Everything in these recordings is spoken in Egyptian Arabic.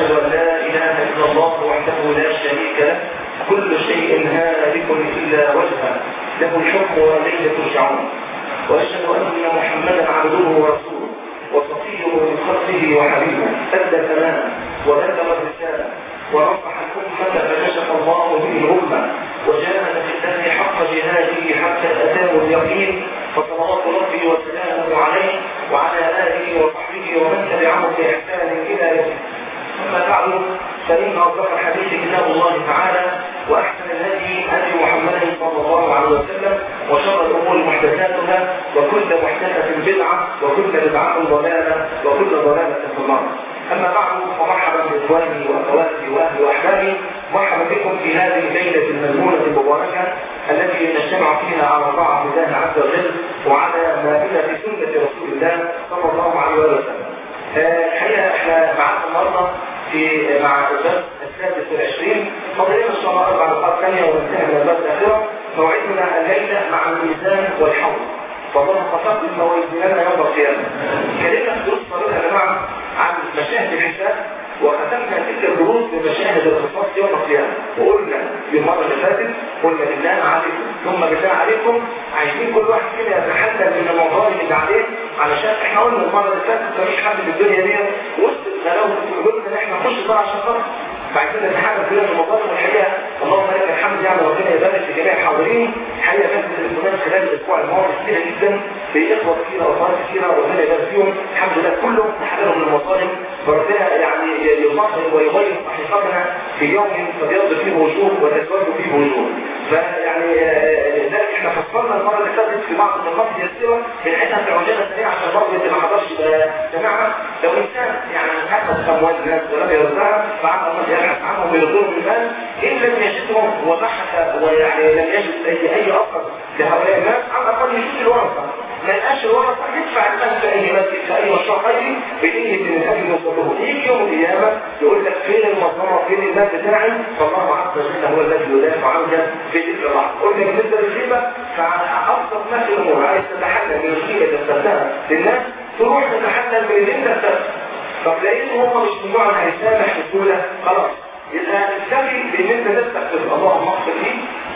وأشهد أن لا إله إلا الله وحده لا شريك له كل شيء هالك إلا وجهه له الحكم وإليه ترجعون وأشهد أن محمدا عبده ورسوله وصفيه من خلقه وحبيبه أدى الأمانة وبلغ الرسالة ونصح الأمة فكشف الله به الأمة وجاهد في الله حق جهاده حتى أتاه اليقين فصلوات ربي وسلامه عليه وعلى آله وصحبه ومن تبعهم بإحسان إلى يوم أما بعد فإن أصدق الحديث كتاب الله تعالى وأحسن الهدي هدي محمد صلى الله عليه وسلم وشر الأمور محدثاتها وكل محدثة بدعة وكل بدعة ضلالة وكل ضلالة في النار أما بعد فمرحبا بإخواني وأخواتي وأهلي وأحبابي مرحبا بكم في هذه الليلة المزمونة المباركة التي نجتمع فيها على طاعة الله عز وجل وعلى مائدة سنة رسول الله صلى الله عليه وسلم. الحقيقة احنا معانا النهارده في مع الدرس السادس والعشرين فضلنا ان شاء الله اربع نقاط ثانيه وننتهي من الدرس الاخيره موعدنا الليله مع الميزان والحوض والله خصص موعدنا يوم القيامه كلمه في دروس طويله يا جماعه عن مشاهد الحساب وختمنا تلك الدروس بمشاهد القصاص يوم القيامه وقلنا في المره اللي فاتت قلنا بالله عليكم ثم بالله عليكم عايزين كل واحد فينا يتحلل من المظالم اللي عليه علشان احنا قلنا المره اللي فاتت مفيش حد في الدنيا دي وسط غلاوه قلوبنا ان احنا نخش بقى عشان خاطر فعايزين نتحدث فيها في المظالم والحقيقه اللهم لك الحمد يعني ربنا يبارك في جميع الحاضرين الحقيقه كانت التليفونات خلال الاسبوع الماضي كتيره جدا باخوه كثيره واخوات كثيره ربنا يبارك فيهم الحمد لله كلهم تحرروا من المظالم فربنا يعني يظهر ويغير حقيقتنا في يوم تبيض فيه وجوه وتسود فيه وجوه فيعني لذلك احنا فصلنا المره اللي فاتت في بعض النقاط اليسيره بنعيدها في عجاله سريعه عشان برضه اللي ما حضرش جماعه لو انسان يعني اخذ اموال الناس ولم يرزقها فعلى الله يبحث عنهم ويرضون المال ان لم يجدهم وبحث ويعني لم يجد اي اي اثر لهؤلاء الناس على الاقل يشوف الورثه ما يبقاش الورثه يدفع المال في اي مسجد في اي مشروع خيري بنيه ان الاجر يوصله يجي يوم القيامه يقول لك فين المظلمه فين المال بتاعي فالله عز وجل هو الذي يدافع عنك في تلك اللحظه قلنا بالنسبه للغيبه فابسط ما في الامور عايز تتحلل من الغيبه اللي اخترتها للناس تروح تتحلل من اللي انت اخترته طب لقيته هم مش من نوع هيسامح بسهوله خلاص يبقى تكتفي بان انت تستغفر اللهم اغفر لي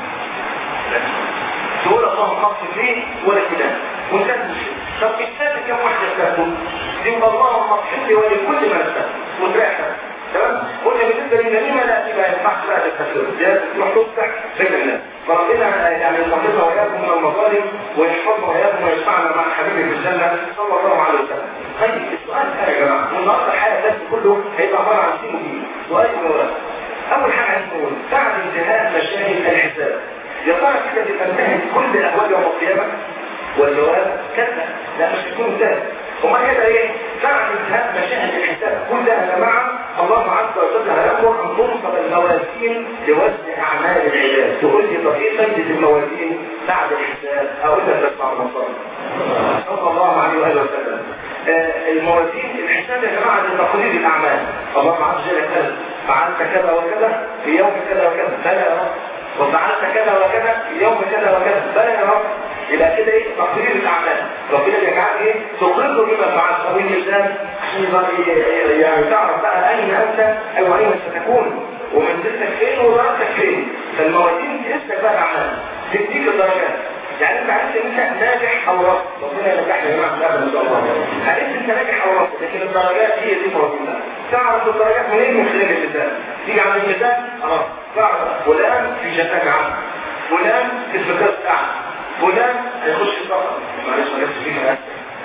تقول اللهم اغفر لي ولا كده وانتهت المشكله طب الثالث كم واحده استغفر يبقى اللهم اغفر لي ولكل من استغفر وتريح تمام قلنا بالنسبه للنميمه لا يبقى ما ينفعش بقى تستغفر ده تروح تفتح بين الناس فربنا يعني يطهرنا واياكم من المظالم ويحفظنا واياكم ويجمعنا مع حبيبي في الجنه صلى الله عليه وسلم طيب السؤال ده يا جماعه والنهارده الحياه الناس كله هيبقى عباره عن سين ودين سؤال من اول حاجه عايز نقول بعد انتهاء مشاهد الحساب يا ترى كده تبقى انتهت كل اهوال يوم القيامه والجواب كلا لا مش هتكون انتهت امال كده ايه بعد انتهاء مشاهد الحساب كلها يا جماعه الله عز وجل هيامر ان تنصب الموازين لوزن اعمال العباد تقول لي طب ايه فايده الموازين بعد الحساب اقول لك بس بعد ما صلى الله عليه واله وسلم آه الموازين الحساب يا جماعه لتقرير الاعمال الله عز وجل قال فعلت كذا وكذا في يوم كذا وكذا بلى يا رب وفعلت كذا وكذا في يوم كذا وكذا بلى يا رب يبقى كده ايه تقرير الاعمال ربنا يجعل ايه تقر بما فعلت او الانسان عشان يعني تعرف بقى اين انت او اين ستكون ومنزلتك فين ودرجتك فين فالموازين تقيسك بقى الاعمال تديك الدرجات يعني انت عرفت ان انت ناجح او رفض ربنا ينجحنا يا جماعه في ان شاء الله عرفت انت ناجح او رفض لكن الدرجات هي دي موازينها تعرف الدرجات منين من خلال المثال تيجي عند المثال خلاص تعرف فلان في جنتك عام فلان في الفكرة بتاعك فلان هيخش السفر معلش ما جبتش فيها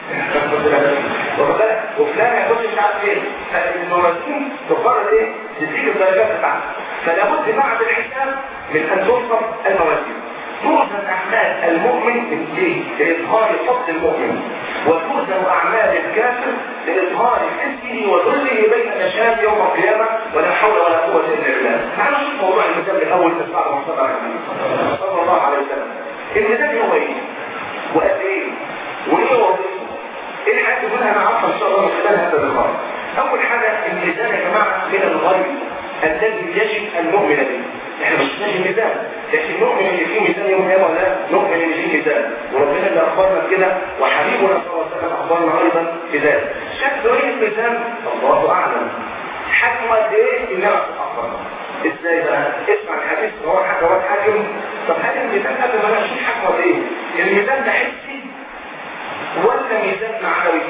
وفلان هيخش مش عارف ايه فالموازين تقرر ايه تديك الدرجات بتاعتك فلا بد بعد الحساب من ان تنصب الموازين توزن اعمال المؤمن من ايه؟ لاظهار فضل المؤمن وتوزن اعمال الكافر لاظهار حسه وذله بين مشاهد يوم القيامه ولا حول ولا قوه الا بالله. تعالوا نشوف موضوع المثال الاول بس بعد ما صلى صلى الله عليه وسلم. المثال هو ايه؟ وقد ايه؟ وايه وظيفته؟ ايه الحاجات اللي منها نعرفها ان شاء الله من خلال هذا اللقاء؟ اول حاجه الميزان يا جماعه من الغيب الذي يجب المؤمن به. احنا مش شفناش الميزان لكن نؤمن ان في ميزان يوم القيامه ولا نؤمن ان في ميزان وربنا اللي اخبرنا كده وحبيبنا صلى الله عليه وسلم اخبرنا ايضا بذلك شكل ايه الميزان الله اعلم حجمه قد ايه انما تتاخر ازاي بقى اسمع الحديث هو حاجه هو حاكم طب هل الميزان قبل ما نشوف حجمه قد ايه الميزان ده حسي ولا ميزان معنوي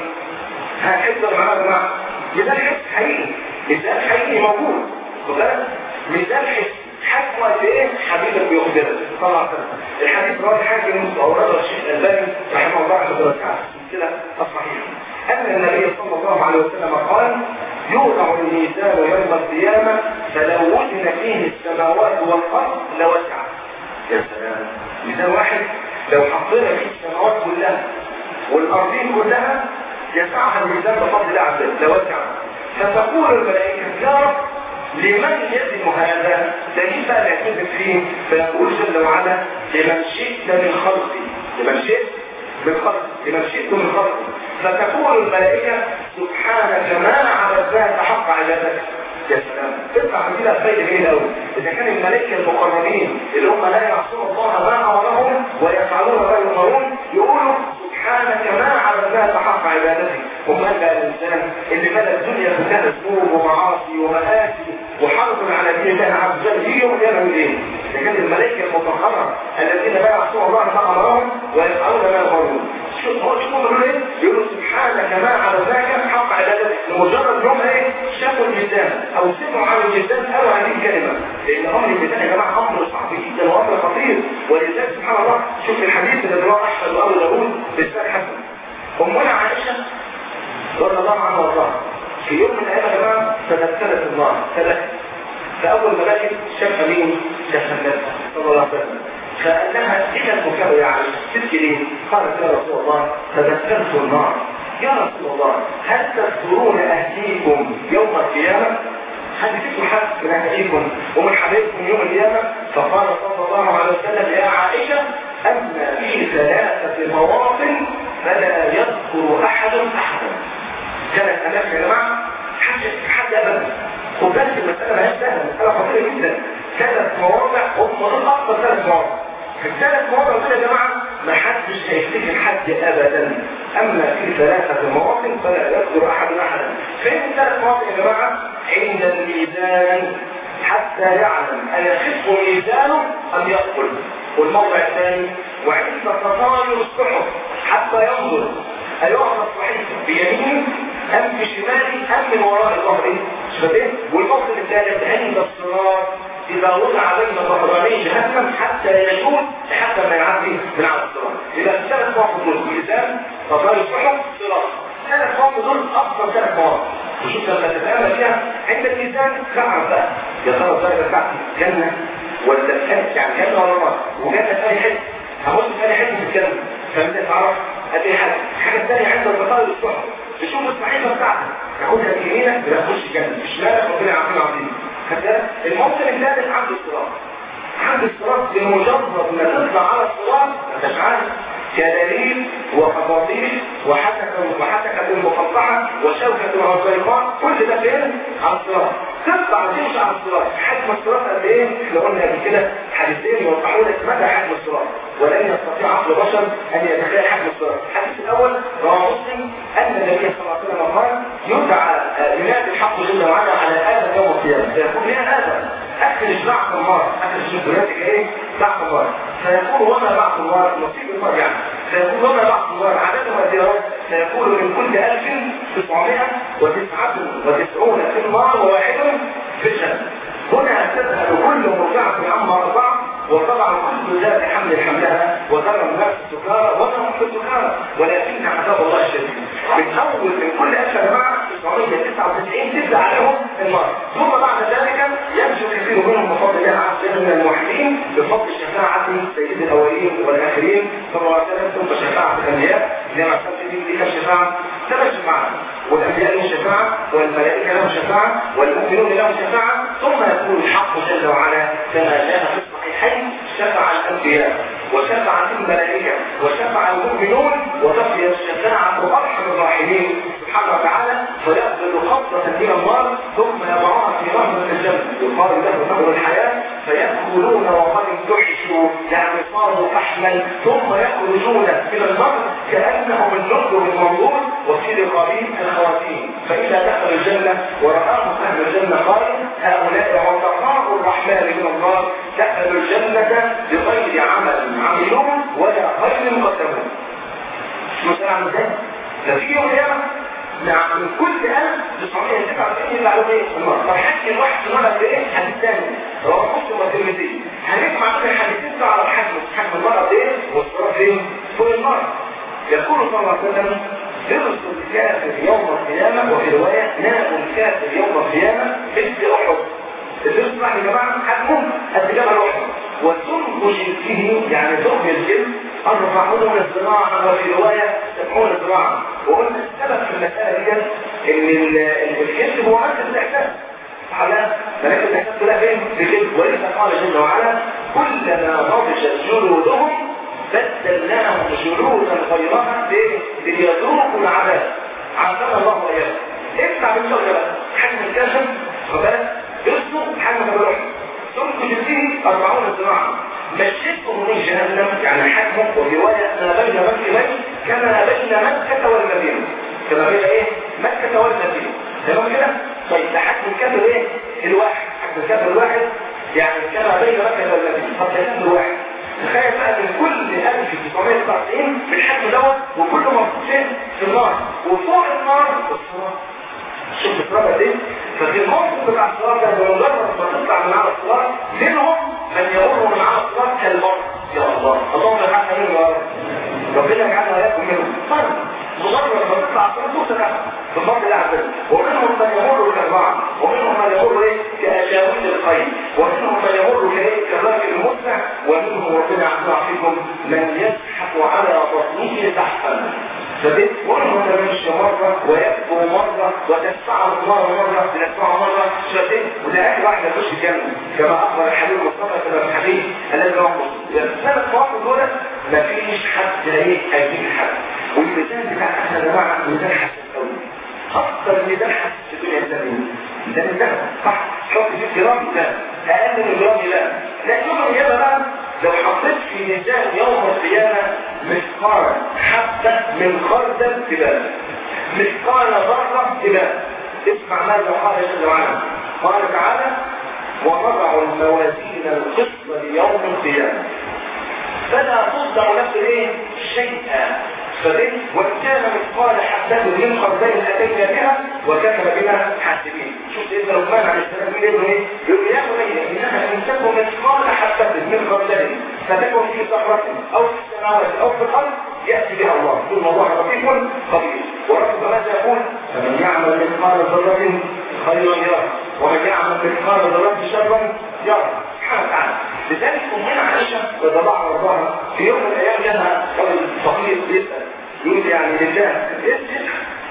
هنحضر معاه يا جماعه ميزان حسي حقيقي ميزان حقيقي موجود خد ميزان حسي حجمه قد ايه حبيبك بيخبرك طبعا الحديث رواه الحاكم واورده الشيخ الالباني رحمه الله عز وجل كده الصحيح ان النبي صلى الله عليه وسلم قال يوضع الميزان يوم القيامه فلو وزن فيه السماوات والارض لوسع يا سلام ميزان واحد لو حطينا فيه السماوات كلها والارضين كلها يسعها الميزان بفضل الله عز وجل لوسع فتقول الملائكه يا رب لمن يزن هذا دليل بقى نعتمد فيه فيقول جل وعلا لمن شئت من خلقي لمن شئت من خلقي لمن شئت من خلقي فتقول الملائكة سبحانك ما عبدناك حق عبادتك يا سلام تطلع من كده فايدة جميلة قوي إذا كان الملائكة المقربين اللي هم لا يعصون الله ما أمرهم ويفعلون ما يؤمرون يقولوا سبحانك ما عبدناك حق عبادتك ومن بقى الإنسان اللي ملا الدنيا كلها ذنوب ومعاصي ومآسي وحرب على دين الله عز وجل يجي يوم يعمل ايه؟ لكن الملائكة المطهرة الذين لا يعصون الله ما أمرهم ويفعلون ما يؤمرون شوف هو شوف بيقولوا ايه؟ يقولوا سبحانك ما عبدناك حق عبادتك لمجرد انهم ايه؟ شافوا الميزان او سمعوا عن الميزان قالوا هذه الكلمة لان امر الميزان يا جماعة امر صعب جدا وامر خطير ولذلك سبحان الله شوف الحديث اللي رواه احمد وابو داوود بإسناد حسن امنا عائشة رضي الله عنها وارضاها في يوم من الايام يا جماعه تذكرت الله تذكر فاول ما بكت شافها مين؟ شافها النبي صلى الله عليه وسلم فقال لها ايه البكاء يا عائشه؟ تبكي ليه؟ قالت يا رسول الله تذكرت النار يا رسول الله هل تذكرون اهليكم يوم القيامه؟ هل فيكم حد من اهليكم ومن حبايبكم يوم القيامه؟ فقال صلى الله عليه وسلم يا عائشه اما في ثلاثه مواطن فلا يذكر احد احدا كانت امام يا جماعه حد حد ابدا خد بالك المساله ما هيش سهله مساله خطيره جدا ثلاث مواضع هم دول اكثر ثلاث مواضع في الثلاث مواضع دول يا جماعه ما حدش هيفتكر حد ابدا اما في ثلاثه مواطن فلا يذكر احد احدا فين الثلاث مواطن يا جماعه عند الميزان حتى يعلم ايخف ميزانه ام يثقل والموضع الثاني وعند تطاير الصحف حتى ينظر أيعرف الصحيح بيمين أم بشمالي أم من وراء الظهر شبابين والموطن الثالث عند الصراط إذا وضع بين ظهراني جهنم حتى يجوز حتى ما يعدي من على الصراط إذا الثلاث مواقف دول ميزان تطاير الصحف صراط ثلاث مواقف دول أفضل ثلاث مواقف وشوف لما تتأمل فيها عند الميزان تعرف بقى يا ترى الدرجة بتاعتي جنة ولا كانت يعني جنة ولا نار وجنة ثاني حته هبص ثاني حته في الجنة فبدأت تعرف ادي حاجة الحاجة الثانية عند البطاقة الصحف تشوف الصحيفة بتاعتك تاخدها بيمينك لا تخش جنة مش مالك ربنا يعافينا عظيم خدت الموطن الثالث عند الصراط عند الصراط بمجرد ما تطلع على الصراط ما انتش عارف كدليل وخطاطيف وحتكة وحتكة المقطعة وشوكة العصيقاء كل ده فين؟ على الصراط تطلع تمشي على الصراط حجم الصراط قد ايه؟ احنا قلنا قبل كده حديثين يوضحوا لك مدى حجم الصراط ولن يستطيع عقل بشر ان يتخيل حجم الصراط الحديث الاول رواه مسلم ان النبي صلى الله عليه وسلم قال يدعى ينادي الحق جل وعلا على ادم يوم القيامه فيقول يا ادم اخرج بعث النار اخرج ذريتك ايه؟ بعث النار فيقول وما بعث النار نصيب النار يعني فيقول وما بعث النار عددهم قد ايه؟ فيقول من كل 1999 في النار وواحد في الجنه هنا تذهل كل مرضعة عما أرضعت وطبعا كل ذات حمل حملها وترى الناس سكارى وما في السكارى ولكن عذاب الله الشديد من اول من كل ألف جماعة 999 تبدا عليهم النار ثم بعد ذلك ينجو كثير منهم بفضل الله عز وجل من الموحدين بفضل شفاعة سيد الاولين والاخرين صلى الله عليه وسلم ثم شفاعة الانبياء زي ما سمعت دي كم شفاعة ثلاث شفاعات والانبياء لهم شفاعة والملائكة لهم شفاعة والمؤمنون لهم شفاعة ثم يقول الحق جل وعلا كما جاء في الصحيحين شفع الانبياء وشفع الملائكة وشفع المؤمنون وتقي الشفاعة ارحم الراحمين سبحانه وتعالى فيقبض قبضة من النار ثم يضعها في رحمة الجنة يقال له نهر الحياة فيدخلون وقد انتحشوا يعني صاروا فحما ثم يخرجون من النار كأنهم النهر المنظور وفي رقابهم الخواتيم فإذا دخل الجنة ورآهم أهل الجنة قال هؤلاء عتقاء الرحمن من النار دخلوا الجنة بغير عمل عملوه ولا خير قدموه مثلا عن ازاي؟ ففي يوم القيامة نعم من كل 1949 اللي على ايه؟ النار طب حكي الواحد في المرة ايه؟ حديث ثاني هو مسلم والترمذي هنسمع كده حديثين على الحجم حجم المرة ايه؟ والصراط فين؟ فوق النار يقول صلى الله عليه وسلم درس الكافر يوم القيامة وفي رواية نام الكافر يوم القيامة مثل أحد الدرس بقى يا جماعة حجمه قد جبل أحد وسمك جلده يعني ثقب الجلد أربعون ذراعا وفي رواية سبعون ذراعا وقلنا السبب في المسألة دي إن الجلد هو مركز الإحساس على ملائكة الإحساس كلها فين؟ في الجلد ولذا قال جل وعلا كلما نضجت جلودهم بدلناهم جلودا غيرها ليذوقوا العذاب عافانا الله واياهم اسمع بالشغل بقى حجم الكشف وبالك يصدق حجم الروح ثم جلده 40 ذراعا مشيتهم من جهنم يعني حجمه ورواية ما بين مكة كما بين مكة والمدينة كما بين ايه؟ مكة والمدينة تمام كده؟ طيب ده حجم الكافر ايه؟ الواحد حجم الكافر الواحد يعني كما بين مكة والمدينة طب ده كافر واحد تخيل بقى من كل 1999 في الحجم دوت وكله موجود فين؟ في النار وفوق النار الصراط شوف الصراط دي ففي الموقف بتاع الصراط ده بمجرد ما تطلع من على الصراط منهم من يمر من على الصراط كالمر يا الله اللهم يجعلنا منه يا رب ربنا يجعلنا وياكم منهم فرق مجرد ما تطلع الصراط توصل في الفضل الله عز وجل ومنهم من يمر كالبعض ومنهم من يمر ايه كأشاويل الخير ومنهم من يمر كايه كالراجل المسرع ومنهم ربنا يعطيكم من يزحف على بطنه زحفا فبيت ومنهم من يمشي مرة ويبكو مرة وتدفعه الله مرة تدفعه مرة شفتين وده اخر واحد يخش الجنة كما اخبر الحبيب المصطفى كما الحبيب الذي هو الثلاث مواقف دول مفيش حد ايه هيجيب حد والميزان بتاع احنا يا جماعه ميزان حسن قوي اكثر ميزان حسن في الدنيا الاسلاميه ميزان الذهب صح حط فيه جرام لا اقل من جرام لا لا يوم القيامه بقى لو حطيت في ميزان يوم القيامه مثقال حبه من خردل جبال مثقال ذره جبال اسمع ماذا قال جل وعلا قال تعالى ونضع الموازين القسط ليوم القيامه فلا تصدع نفس ايه شيئا فبين وان كان مثقال حبه من خردل اتينا بها وكتب بنا حاسبين شوف ابن لقمان عليه السلام بيقول ابنه ايه يقول يا بني انها ان تكن مثقال حبه من خردل فتكن في صخره او في السماوات او في الارض ياتي بها الله ثم الله لطيف خبير وربك ماذا يقول فمن يعمل مثقال ذره خيرا يره ومن يعمل مثقال ذره شرا يره سبحانه وتعالى لذلك أمنا عائشة رضي الله عنها في يوم من الأيام جاءها رجل فقير يسأل يقول يعني لله يسأل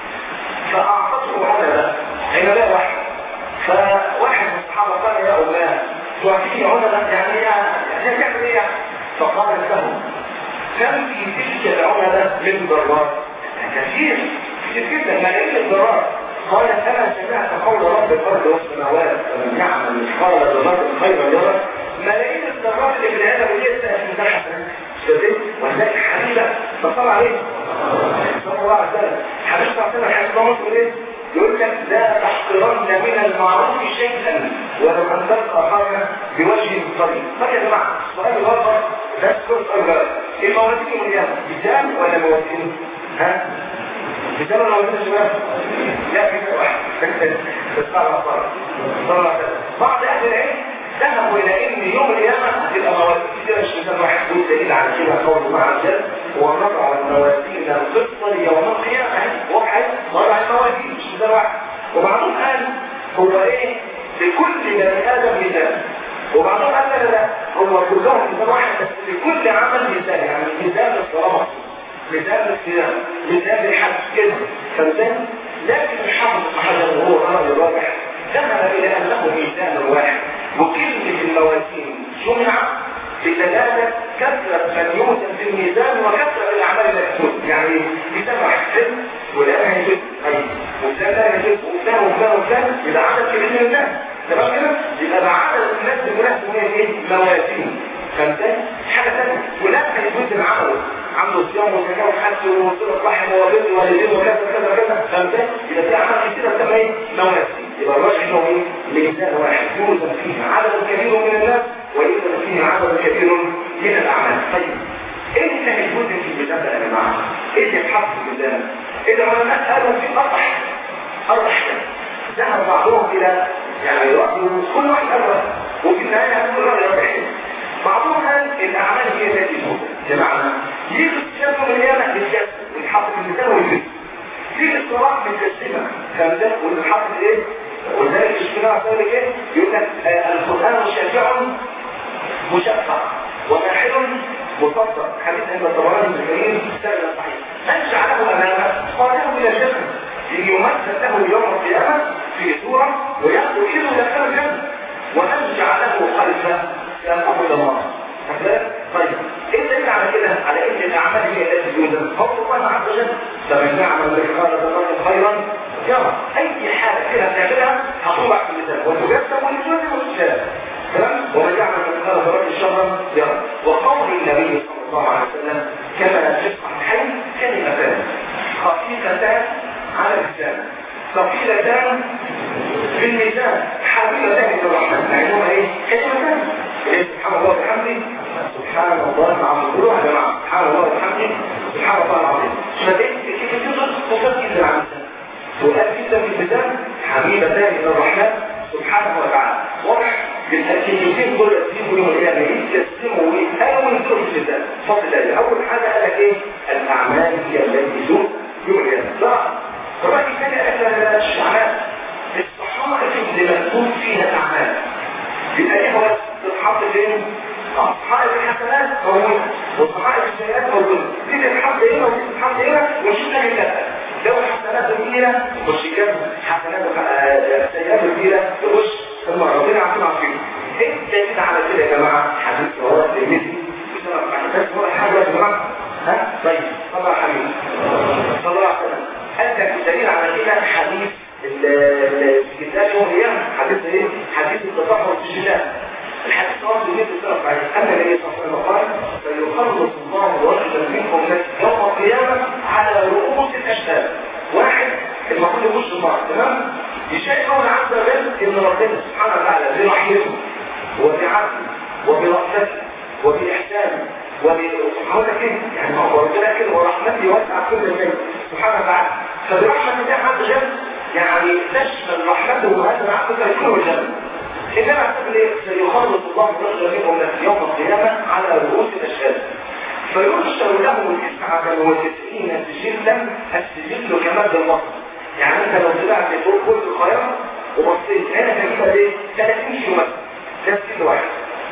فأعطته عنبة عنبة واحد فواحد من الصحابة قال يا أماه تعطيني عنبة يعني يعني تعمل إيه فقالت له كم في تلك العنبة من ضرات كثير كثير جدا ملايين الضرات قال كما سمعت قول رب الارض والسماوات ومن يعمل مثقال ذره خيرا يره ملايين الذرات اللي في العالم ودي من تحت شديد وهناك حبيبه فصلى عليه صلى الله عليه وسلم حبيبه صلى الله عليه وسلم حديث مصر ايه يقول لك لا تحقرن من المعروف شيئا ولو ان تلقى حاجه بوجه طريق طيب يا جماعه السؤال الاخر ده سؤال اكبر الموازين اليوم بجام ولا موازين ها بجام ولا موازين شباب لا في واحد بس صار صار بعض اهل العلم ذهبوا الى ان يوم القيامه هتبقى موازين كتير مش مثال واحد يقول دليل على كده قول الله عز وجل ونضع الموازين القسط ليوم القيامه واحد وضع الموازين مش مثال واحد وبعضهم قال هو ايه لكل بني ادم ميزان وبعضهم قال لا لا هو كلهم ميزان واحد بس لكل عمل ميزان يعني ميزان الصلاه ميزان الصيام ميزان الحج كده فمثال لكن الحافظ حجر وهو الراي الراجح ذهب الى انه ميزان واحد وكلمة الموازين جمع بدلالة كثرة من يوزن في الميزان وكثرة الأعمال المكتوبة يعني بسبع حزب ولا يجب أي وفلان لا يجب وفلان وفلان وفلان يبقى عدد كبير من الناس تمام كده؟ يبقى مع عدد الناس المناسب هي ايه؟ موازين فهمت؟ حاجة ثانية ولما يجوز عمله عنده صيام وزكاة وحج وصلة رحم وبر والدين وكذا كذا كذا فهمت؟ يبقى في أعمال كتيرة بتسمى ايه؟ موازين يبقى الراجح انه ايه؟ ميزان واحد يوزن فيه عدد كبير من الناس ويوزن فيه عدد كبير من الأعمال طيب ايه اللي هيوزن في الميزان ده يا جماعة؟ ايه اللي يتحط في الميزان؟ العلماء قالوا في أربح أربح ذهب بعضهم إلى يعني رأيه كل واحد أربح وفي النهاية هتكون رأي أربح بعضهم قال الأعمال هي التي توزن بمعنى يجي الشاب من اليمن للجسد ويتحط في الميزان ويجي في الصراط متقسمة فهمت والحق ايه ولذلك الشفاعة قال ايه يقول لك آه القرآن شافع مشفع وماحل مفضل حديث عند الطبراني بن كريم سنة صحيح من جعله امامه قاده الى الجنة يجي يمثل له يوم القيامة في صورة ويأخذ إلى دخل الجنة ومن جعله خلفه يأخذ إلى الله طيب ايه الدليل على كده على ان الاعمال هي التي توزن هو الله عز وجل فمن يعمل مثقال ذره خيرا يرى اي حاجه كده تعملها هتوضع في الميزان وتجسم وتجسم وتجسم تمام ومن يعمل مثقال ذره شرا يرى وقول النبي صلى الله عليه وسلم كما في الصحيحين كلمتان خفيفتان على اللسان ثقيلتان في الميزان حبيبتان الى الرحمن معنوها ايه كلمتان سبحان الله وبحمده سبحان الله العظيم كلها يا جماعه سبحان الله وبحمده سبحان الله العظيم فبين كيف تقدر توصل جدا عن سؤال جدا في الميزان حبيبتان الى الرحمن سبحانه وتعالى واضح بالتأكيدين دول يسيبوا يوم القيامة يسلموا ويتهايوا وينزلوا في الميزان فضل الله أول حاجة قال لك إيه؟ الأعمال هي التي تزول يوم القيامة لا الرأي الثاني قال لك لا الأعمال الصحائف اللي مكتوب فيها الأعمال يبقى إيه هو تتحط فين؟ صحائف الحسنات موجودة وصحائف السيئات موجودة دي تتحط هنا ودي تتحط هنا ونشوف لها كده لو الحسنات كبيرة تخش كام حسنات السيئات كبيرة تخش ثم ربنا عارفين عارفين ايه الدليل على كده يا جماعة حديث رواه الترمذي بس هو حاجة يا جماعة ها طيب صلى الله عليه صلى الله عليه وسلم قال لك الدليل على كده حديث الكتاب يوم القيامة حديث ايه؟ حديث التطهر في الشتاء الحديث رواه الترمذي السلف عليه ان النبي صلى الله عليه وسلم قال فيخلص الله رجلا منكم يوم القيامة على رؤوس الاشهاد واحد المفروض يخش النار تمام يشاء الله عز وجل ان ربنا سبحانه وتعالى برحمته وبعدله وبرحمته وبإحسانه وسبحانه كده يعني ما هو ربنا كده ورحمته وسع كل شيء سبحانه وتعالى فبرحمة الله عز وجل يعني تشمل رحمته وهذا العبد يكون الجنة إنما اعتقد ايه سيخلص الله رجل منهم يوم القيامة على رؤوس الأشهاد فينشر له تسعة وتسعين سجلا السجل كمادة الوقت يعني انت لو طلعت فوق كل القاهرة وبصيت هنا كان ايه 30 كيلو مثلا ده سجل واحد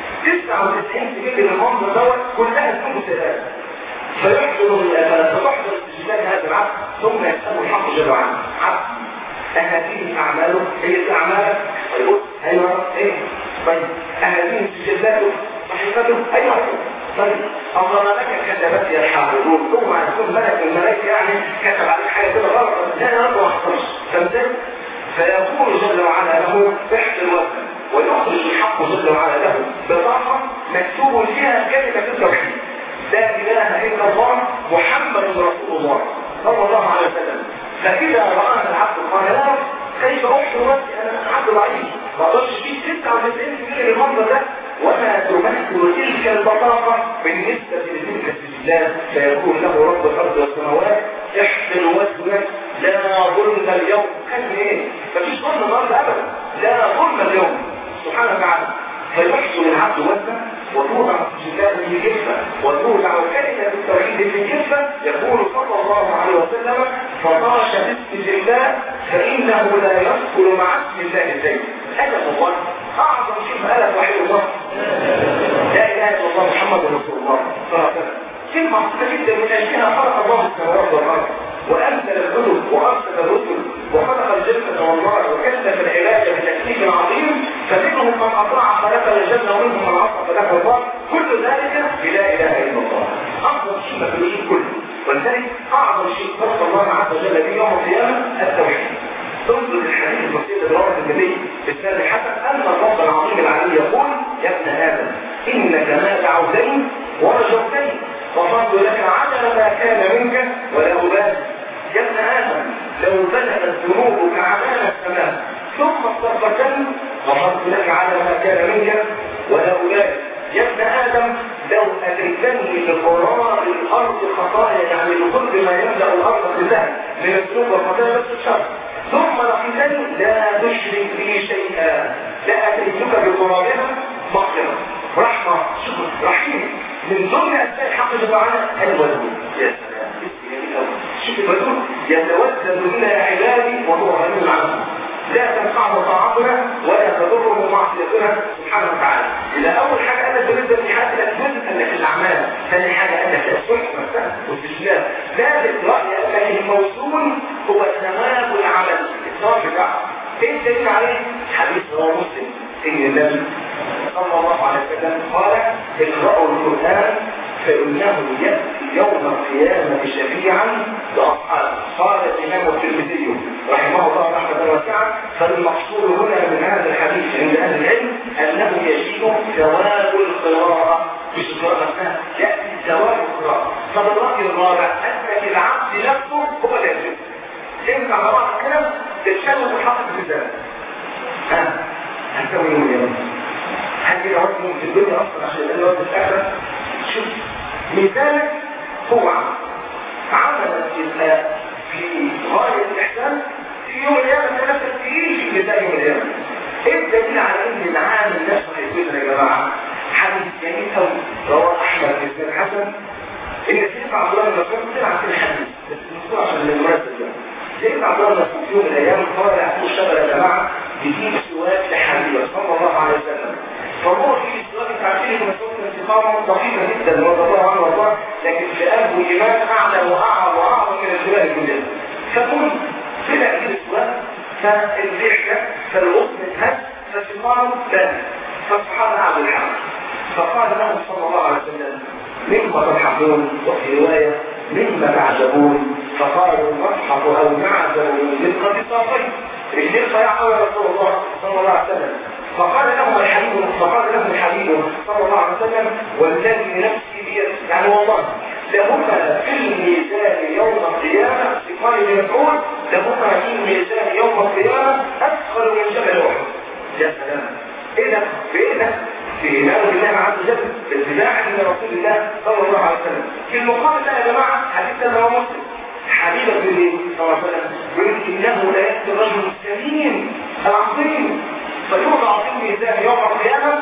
99 سجل المنظر دوت كلها تكون مسلسلات فيحضر فتحضر استجلال هذا العبد ثم يسأله الحق جل وعلا عبد أهذه أعماله هي دي أعمالك فيقول أيوة إيه طيب أهذه استجلاته صحيفته أيوة طيب الله لك كتبت يا الحافظون ثم يكون ملك الملائكة يعني كتب عليك حاجة كده غلط لا يا رب ما حصلش فهمت فيقول جل وعلا له احت الوزن ويخرج الحق جل وعلا له بطاقة مكتوب فيها كلمة التوحيد لا إله إلا الله محمد رسول الله صلى الله عليه وسلم فإذا رآنا العبد قال لا كيف أحسن نفسي أنا عبد ضعيف ما أقدرش فيه 99 سنين المنظر ده وما تمثل تلك البطاقة بالنسبة لتلك السجلات فيقول له رب الأرض والسماوات احسن وجهك لا ظلم اليوم كان ايه؟ مفيش ظلم النهارده أبدا لا ظلم اليوم سبحانه وتعالى فيحسن العبد وزنه وتوضع السجلات في جفة وتوضع كلمة التوحيد في جفة يقول صلى الله عليه وسلم فطاش بالسجلات فإنه لا يدخل مع اسم الله زي أدب الله أعظم شيء ألف وحيد الله لا إله إلا الله محمد رسول الله صلى الله عليه وسلم كلمة عظيمة جدا من أجلها خلق الله السماوات والأرض وأنزل الكتب وأرسل الرسل وخلق الجنة والنار وكلف العباد بتكليف عظيم فمنهم من أطاع فدخل الجنة ومنهم من عصى فدخل النار كل افضل شيء في الوجود كله ولذلك اعظم شيء وصف الله عز وجل به يوم القيامه التوحيد انظر الحديث البسيط اللي ورد النبي في السنه الحسن ان الرب العظيم العلي يقول يا ابن ادم انك ما دعوتني ورجوتني غفرت لك عدل ما كان منك ولا ابالي يا ابن ادم لو بلغت ذنوبك عنان السماء ثم استغفرتني غفرت لك على ما كان منك ولا ابالي يا ابن ادم لو اتيتني بقرار الارض خطايا يعني بكل ما يملا الارض كلها من الذنوب والخطايا بس الشر ثم لقيتني لا تشرك بي شيئا لاتيتك بقرارها مغفره رحمه شكر رحيم من ضمن اسماء الحق جل وعلا الودود يا سلام شوف الودود يتودد الى عبادي وهو غني عنهم لا تنفعه طاعتنا ولا تضره معصيتنا سبحانه وتعالى إذا أول حاجة قال لك بالنسبة لحد الجزء قال لك الأعمال ثاني حاجة قال لك الصلح نفسها والاستسلام ثالث رأي قال لك الموصول هو ثواب العمل الثواب بتاعه ايه الدليل عليه؟ حديث رواه مسلم ان النبي صلى الله عليه وسلم قال اقرأوا القرآن فإنه يأتي يوم القيامة شفيعا لأصحابه قال الإمام الترمذي رحمه الله رحمة واسعة فالمقصود هنا من هذا الحديث عند أهل العلم أنه يجيء ثواب القراءة مش القراءة نفسها يأتي ثواب القراءة فالرأي الرابع أن العبد نفسه هو الذي ينفع مرات كده تتشابه بالحق في ذلك ها هتسوي يوم اليوم هل كده وزن في الدنيا اصلا عشان يبقى الوزن في الاخره شوف مثالك هو عمل عمل يبقى في غايه الاحسان في يوم القيامه نفسك تيجي في مثال يوم القيامه ايه الدليل على ان العامل نفسه هيكون يا جماعه حديث جميل قوي رواه احمد بن الحسن ان سيدنا عبد الله بن مسعود طلع في الحديث بس مذكور عشان المناسبه ده سيدنا عبد الله بن مسعود في يوم من الايام قال له الشباب يا جماعه بيجيب سواك لحبيبه صلى الله عليه وسلم فهو في سواك تعرفين ابن مسعود استقامه طويله جدا رضي الله عنه وارضاه لكن في قلبه ايمان اعلى واعظم واعظم من الجبال كلها فقل طلع يجيب السواك فالضحكه فالغصن اتهز فاستقامه بان فسبحان عبد الحمد فقال له صلى الله عليه وسلم مما تضحكون وفي رواية مما تعجبون فقالوا نضحك أو نعجب من قد الطرفين الاثنين صيحوا يا رسول الله صلى الله عليه وسلم فقال لهم الحبيب فقال لهم الحبيب صلى الله عليه وسلم والذي نفسي بيده يعني والله لهما في الميزان يوم القيامة قال ابن مسعود لهما في الميزان يوم القيامة أثقل من جبل أحد يا سلام ايه ده؟ بايه ده؟ في إيمان بالله عز وجل اتباعا لرسول الله صلى الله عليه وسلم في المقام ده يا جماعة حديث ده هو مسلم حبيبك بالله صلى الله عليه وسلم يقول إنه لا يأتي الرجل الكريم العظيم فيوضع في الميزان يوم القيامة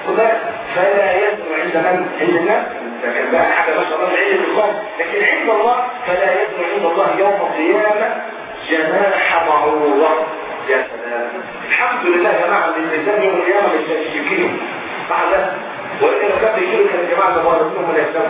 فلا يزن عند من؟ عند الناس لكن بقى حاجة ما شاء الله العلم بالله لكن عند الله فلا يزن عند الله يوم القيامة جناح بعوضة يا سلام الحمد لله يا جماعة ان الميزان يوم القيامة مش هيشكيهم بعد وإن كان بيجيله كان الجماعة اللي بارزينهم من الإسلام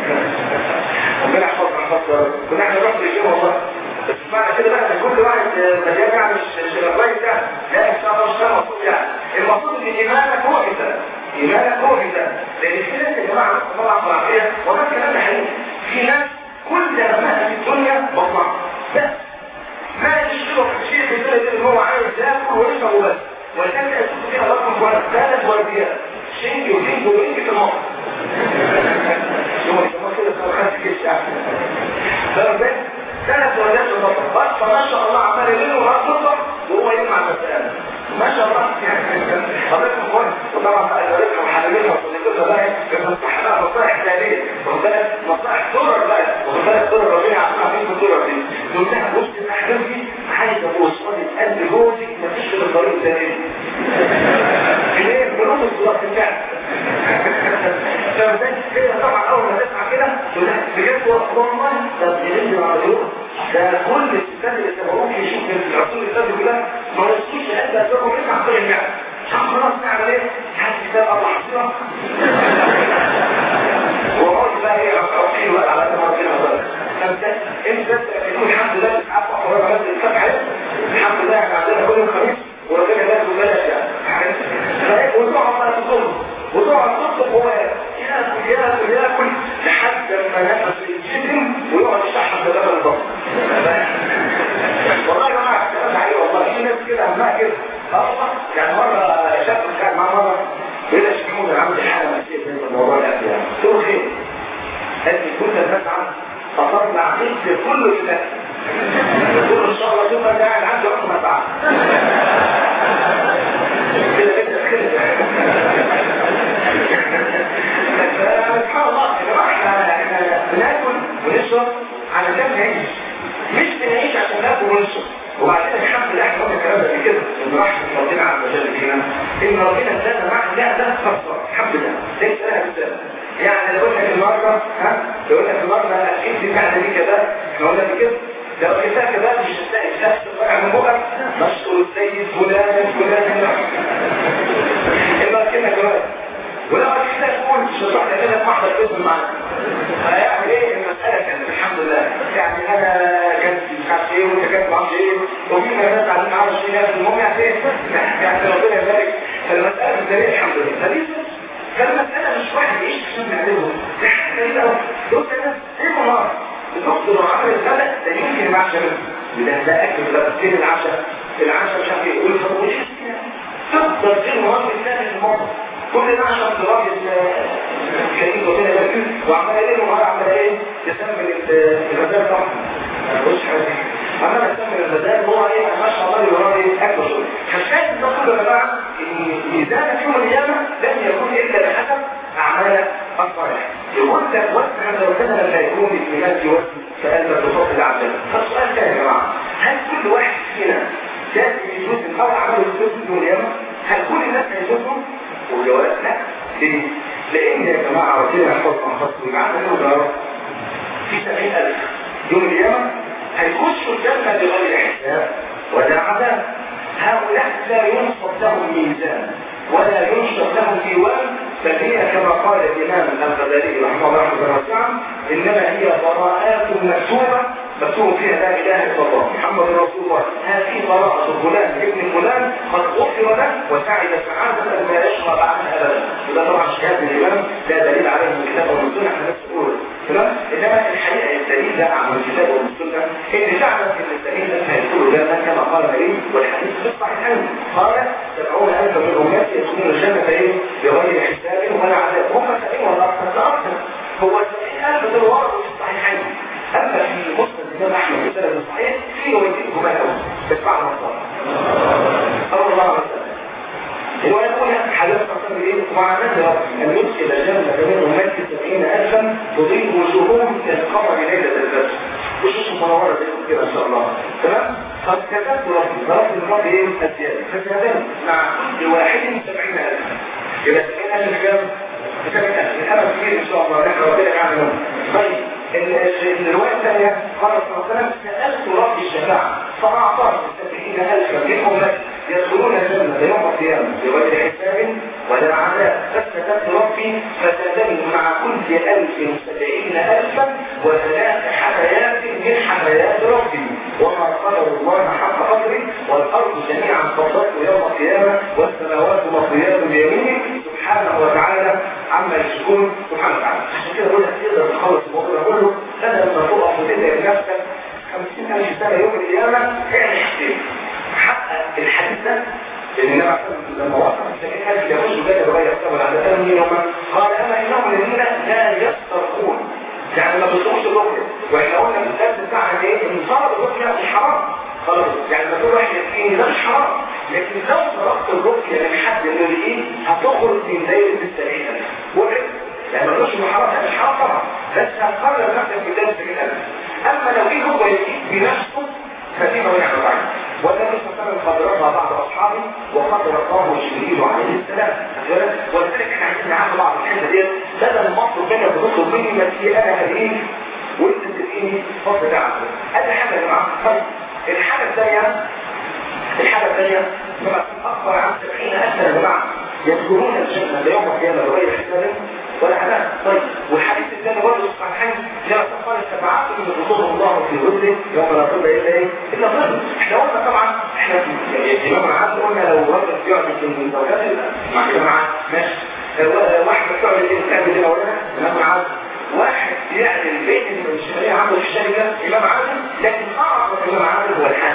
ربنا يحفظنا نحفظ كنا احنا نروح للجيم والله بس معنى كده بقى ان كل واحد مليان يعني مش مش الرئيس ده لا ان شاء الله مش ده المقصود يعني المقصود ان ايمانك هو كده ايمانك هو كده لان في ناس يا جماعه طبعا طبعا والله الكلام ده حقيقي في ناس كل همها في الدنيا بطلع بس ما يشتغل في شيء في الدنيا اللي هو عايز ياكل ويشرب وبس ولذلك اشوف فيها رقم واحد ثلاث ورديات شنج وشنج وشنج في الموت يوم الجمعة كده صار خمس كيس فاهم ثلاث ورديات في الموت بس فما شاء الله عمال يليل ونهار تطلع وهو يجمع المسائل ما شاء الله يعني حضرتك كويس وطبعا بقى الورقه وحبيبتها وصديقتها بقى بتفتح لها نصائح ثانيه واخد بالك نصائح درر بقى واخد بالك درر ربنا عارفين في الدرر دي تقول لها بص الاحلام دي عايزه وصلت قلب جوزك مفيش غير الطريق الثاني ليه بنص الصلاه بتاعك هي طبعا اول ما تسمع كده تقول لها بجد والله ده بيرن على ده كل الستات اللي سبقوك يشوف من الرسول الستات كلها ما يسكتش قد اسبابهم يسمع كل المعنى خلاص نعمل ايه؟ هات كتاب الله حصيرة وقلت بقى ايه عقيل بقى على قد ما ربنا بقى فانت انت تقول الحمد لله عفوا حوار بس الفتح الحمد لله احنا عندنا كل يوم خميس وربنا جاب له بلاش يعني وتقعد بقى تصوم وتقعد تصوم هو ياكل ياكل ياكل لحد ما كده همها كده اه والله يعني مره شاب كان معاه مره بيقول لي محمود انا عندي حاله نفسيه في الموضوع الاكل يعني قلت له خير قال لي كل الناس عم فطلع جبت كله لله قلت له ان شاء الله شوف انا قاعد عندي عمر ساعه كده كده كده سبحان الله يا جماعه احنا احنا بناكل ونشرب علشان نعيش مش بنعيش عشان ناكل ونشرب وبعدين الحمد لله احنا قلنا الكلام ده كده ان رحمه ربنا عز وجل فينا ان ربنا ادانا معنا نعمه خاصه الحمد لله ليس لها مثال يعني لو قلت لك النهارده ها لو قلت لك النهارده اكيد بتاعنا دي كده احنا قلنا كده لو قلتها كده مش هتلاقي الناس تطلع من بقك مشكور السيد فلان فلان اما كده كمان ولو كده تقول مش هتروح كده في محضر اسم معانا هيعمل ايه المساله كانت الحمد لله يعني انا كان مش عارف ايه وانت كانت ما اعرفش ايه وفي ناس عايزين عارف ايه المهم يعني ايه يعني ربنا يبارك فالمساله بالدليل الحمد لله فدي فالمساله مش واحد يعيش عشان نعمله دي حاجه غريبه قوي دول الناس ايه النهار الدكتور لو عمل الغداء ده يمكن ما عشان ده ده اكل ده فين العشاء العشاء مش عارف ايه يقول طب وليه تفضل في المواد الثانيه في المطبخ كل ده عشان تراجع كريم ربنا يبارك وعمال ايه وعمال عمال ايه يسمي الغزال طبعا مش حاجه عمال يسمي الغزال هو ايه ما شاء الله يوراه ايه اكبر شغل فالشاهد ده كله يا جماعه ان ميزان يوم القيامه لن يكون الا بحسب اعمال الصالح يقول لك وزن لو كان لما يكون الايمان في وزن فقلبك بفضل عبد فالسؤال ده يا جماعه هل كل واحد فينا لازم يجوز او عمل الجزء يوم القيامه هل كل الناس هيجوزهم والجواب لا ليه؟ لان يا جماعه ربنا يحفظنا خاصه معانا انه في 70000 يوم القيامه هيخشوا الجنه بغير حساب ولا عذاب هؤلاء لا ينصب لهم ميزان ولا ينشر لهم ديوان بل هي كما قال الامام الغزالي رحمه الله رحمه واسعه انما هي براءات مكتوبه مكتوب فيها لا اله الا الله محمد رسول الله هذه براءة فلان ابن فلان قد غفر له وسعد سعادة لا يشقى عنها ابدا وده طبعا شهادة الامام لا دليل عليه من الكتاب والسنة احنا نفس نقول تمام انما الحقيقة الدليل ده عن الكتاب والسنة ان فعلا ان الدليل ده هيدخلوا جنة كما قال النبي والحديث في الصحيحين قال سبعون الف من امتي يدخلون الجنة ايه بغير حساب ولا عذاب هم سبعين ولا اكثر ده اكثر هو سبعين الف دول وردوا في الصحيحين اما في مسلم الامام احمد في السنه الصحيح في روايتين هما الاول بس بعد ما صار صلى الله عليه وسلم ويقول حديث قسم ايه ومعناه ان يدخل الجنه من امتي سبعين الفا تضيء وجوههم كالقمر ليله البدر وشوشهم منوره زي كده ان شاء الله تمام قد كتبت ربي ربي الرب ايه الزياده فكتبت مع كل واحد سبعين الفا يبقى سبعين الف كام؟ سبعين الف الامل كبير ان شاء الله نحن ربنا يعمل طيب الرواية الثانية قال صلى الله عليه وسلم سألت ربي الشفاعة فأعطاني سبعين ألفا من أمتي يدخلون الجنة يوم القيامة بغير حساب ولا عذاب فاستجبت ربي فزادني مع كل ألف سبعين ألفا وثلاث حمايات من حمايات ربي وما قدر الله حق قدره والأرض جميعا قبضته يوم القيامة والسماوات مطويات بيمينه سبحانه وتعالى عما يشكون سبحانه وتعالى عشان كده بقول لك تقدر تخلص الموضوع كله بدل ما تقف وتدعي بنفسك 50000 سنه يوم القيامه اعمل حاجتين حقق الحديث ده لان النبي لما وصف السبعين الف يخشوا جنه بغير حساب ولا عذاب من يوم قال اما انهم الذين لا يسترقون يعني ما بيصومش الركن واحنا قلنا في الدرس بتاعنا ايه ان صلاه الركن مش حرام خلاص يعني ما تقول واحد يكفيني ده مش حرام لكن لو صرفت الركن لحد من الايه هتخرج من دايره السبعين الف وعد يعني ما تقولش انه حرام ده مش حرام طبعا بس هتقرر نفسك في دايره السبعين الف اما لو ايه هو يجيب بنفسه ففيما ونعم بعد والنبي صلى الله عليه وسلم قد رضى بعض اصحابه وقد رضاه جبريل عليه السلام ولذلك احنا عايزين نعرف بعض الحته ديت بدل ما اطلب منك بتطلب مني ما في انا هديك وانت تديني فضل ده ادي حاجه يا جماعه طيب الحاجه الثانيه الحاجه الثانيه كما اكبر عن 70000 يا جماعه يدخلون الجنه يوم القيامه بغير حساب ولا عذاب طيب والحديث الثاني برضه الصحيحين جاء قال سبعات من رسول الله في ظله يوم لا ظل الا ايه؟ الا ظل احنا قلنا طبعا احنا الامام العام قلنا لو رجل بيعمل من زوجات مع الجماعه ماشي واحد بتعمل ايه بتعمل ايه اولا امام العام واحد بيعمل بين المنشئيه عنده في الشركه امام عادل لكن اعرف امام عادل هو الحاكم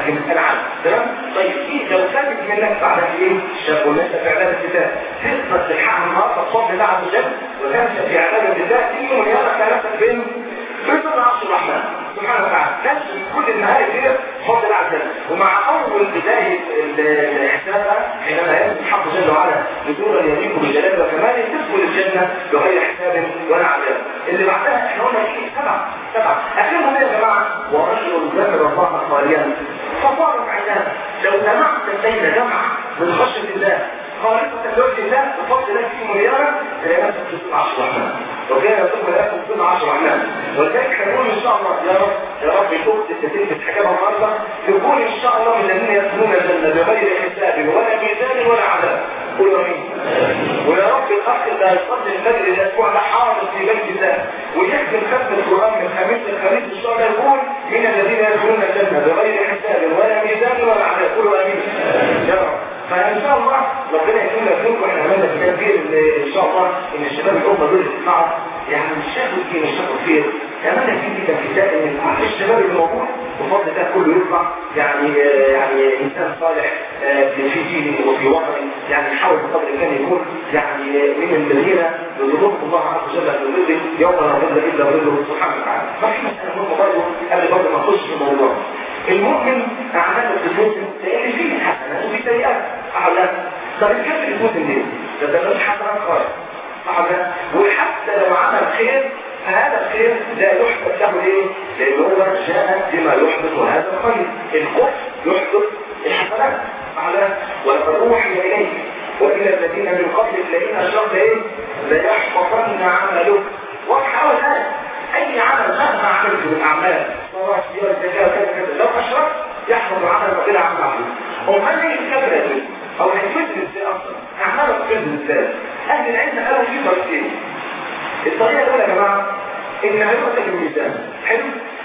دي مساله عامه تمام طيب في لو ثابت منك بعد ايه شاب ولسه في عباده الله تقدر تلحقها النهارده بفضل الله عز وجل وتنشا في عباده الله تيجي يوم القيامه تلاقي نفسك فين؟ في ظل عرش الرحمن سبحانه وتعالى نفس كل المهارة دي بفضل الله عز وجل ومع اول بدايه الاحساس حينما ينزل الحق جل وعلا نزولا يليق بجلاله وكماله تدخل الجنه بغير حساب ولا عذاب اللي بعدها احنا قلنا ايه سبعه سبعه اخرهم ايه يا جماعه ورجل ذكر الله خاليا فصارت عيناه لو جمعت بين جمع من خشيه الله خالصة لوجه الله بفضل الله في مليارة تلاقي نفسك في سبع عشر رحمن وكان يصب لكم في سبع عشر رحمن ولذلك هنقول ان شاء الله يا رب يا رب يكون تلك حكايه النهارده يكون ان شاء الله من الذين يدخلون الجنه بغير حساب ولا ميزان ولا عذاب قولوا امين ويا رب الاخ اللي هيصلي الفجر الاسبوع ده حاضر في بيت الله ويحكم ختم القران من خميس لخميس ان شاء الله يكون من الذين يدخلون الجنه بغير حساب ولا ميزان ولا عذاب قولوا امين يا رب فان شاء الله ربنا يكون لكم واحنا عملنا كتاب كبير ان شاء الله ان الشباب الامه دول يسمعوا يعني مش شافوا الدين مش شافوا الخير عملنا فيه كده كتاب ان كل الشباب اللي موجود بفضل ده كله يطلع يعني يعني انسان صالح في دينه وفي وطنه يعني نحاول بقدر الامكان يكون يعني من الذين يظلمهم الله عز وجل في ظله يوم لا ظل الا ظله سبحانه وتعالى ففي مساله مهمه برضه قبل برضه ما نخش في الموضوع المؤمن اعماله في المسلم لان فيه حسنات وفي سيئات صح ولا طب الكافر المسلم ليه؟ ده ده مش حسنات خالص صح ولا وحتى لو عمل خير فهذا الخير لا يحبط له ليه؟ لان هو جاء بما يحبط هذا الخير الكفر يحبط الحسنات صح ولا ولقد اوحي اليك والى الذين من قبلك لئن اشركت ايه؟ ليحبطن عملك واضحه اول ايه اي عمل مهما عملت من اعمال صلاه صيام زكاه كذا كذا لو اشركت يحفظ العمل وغير عمل عمل امال ليه الكبر يا او هيفيد ازاي اصلا اعماله تفيد ازاي اهل العلم قالوا في طريقتين الطريقه الاولى يا جماعه ان هيبقى الميزان حلو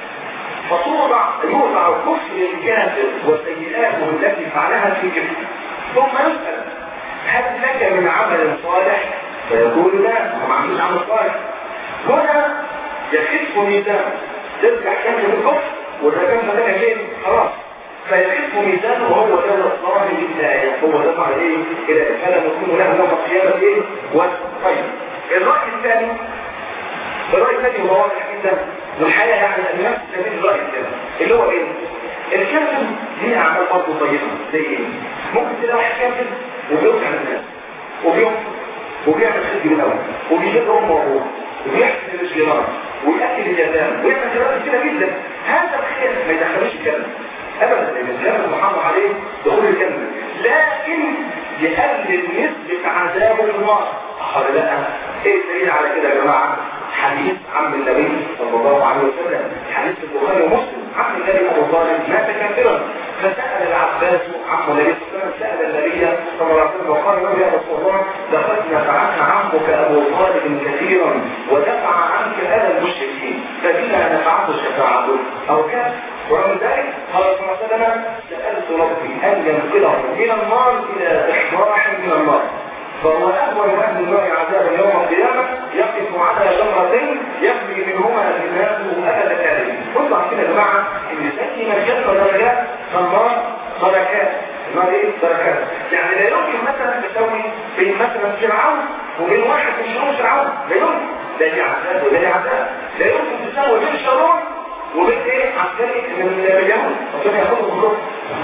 فتوضع يوضع كفر الكافر وسيئاته التي فعلها في جسمه ثم يسال هل لك من عمل صالح فيقول لا ما عملش عمل صالح هنا يخف ميزان ترجع كامل الكفر والرجال فتاة فين خلاص فيخف ميزانه وهو ده الظاهر للآية هو ده معنى ايه إلى فلا نكون له يوم القيامة ايه طيب الرأي الثاني الرأي الثاني هو واضح جدا والحقيقة يعني أن نفس سبيل الرأي الثاني اللي هو ايه الكافر ليه أعمال برضه طيبة زي ايه ممكن تلاقي واحد كافر وبيوقع الناس وبيوقع وبيعمل خير من الأول وبيجيب أمه وأبوه ويحسن الجيران ويأكل اليتامى ويعمل خيرات كتيرة جدا هذا الخير ما يدخلوش الجنة ابدا الاسلام محرم عليه دخول الجنة لكن يقلل نسبة عذابه في النار قال لا ايه الدليل على كده يا جماعة حديث عم النبي صلى الله عليه وسلم حديث البخاري ومسلم عم النبي ابو طالب مات كافرا فسأل العباس عم النبي صلى الله عليه وسلم سأل النبي صلى الله عليه وسلم وقال له يا رسول الله لقد نفعك عمك ابو طالب كثيرا ودفع عنك اذى المشركين فبما نفعته شفاعته او كان ورغم ذلك قال صلى الله عليه وسلم سألت ربي أن ينقله من النار إلى إحراح من النار فهو أهون أهل النار عذابا يوم القيامة يقف على جمرتين يبني منهما الناس أبد كاذب بصوا عارفين يا جماعة إن زي ما الجنة درجات فالنار دركات النار إيه؟ دركات يعني لا يمكن مثلا تسوي بين مثلا فرعون وبين واحد من شرور فرعون لا يمكن ده ليه عذاب وده ليه عذاب لا يمكن تسوي بين شرور وبين ايه عسكري من اليهود عشان ياخدوا كلهم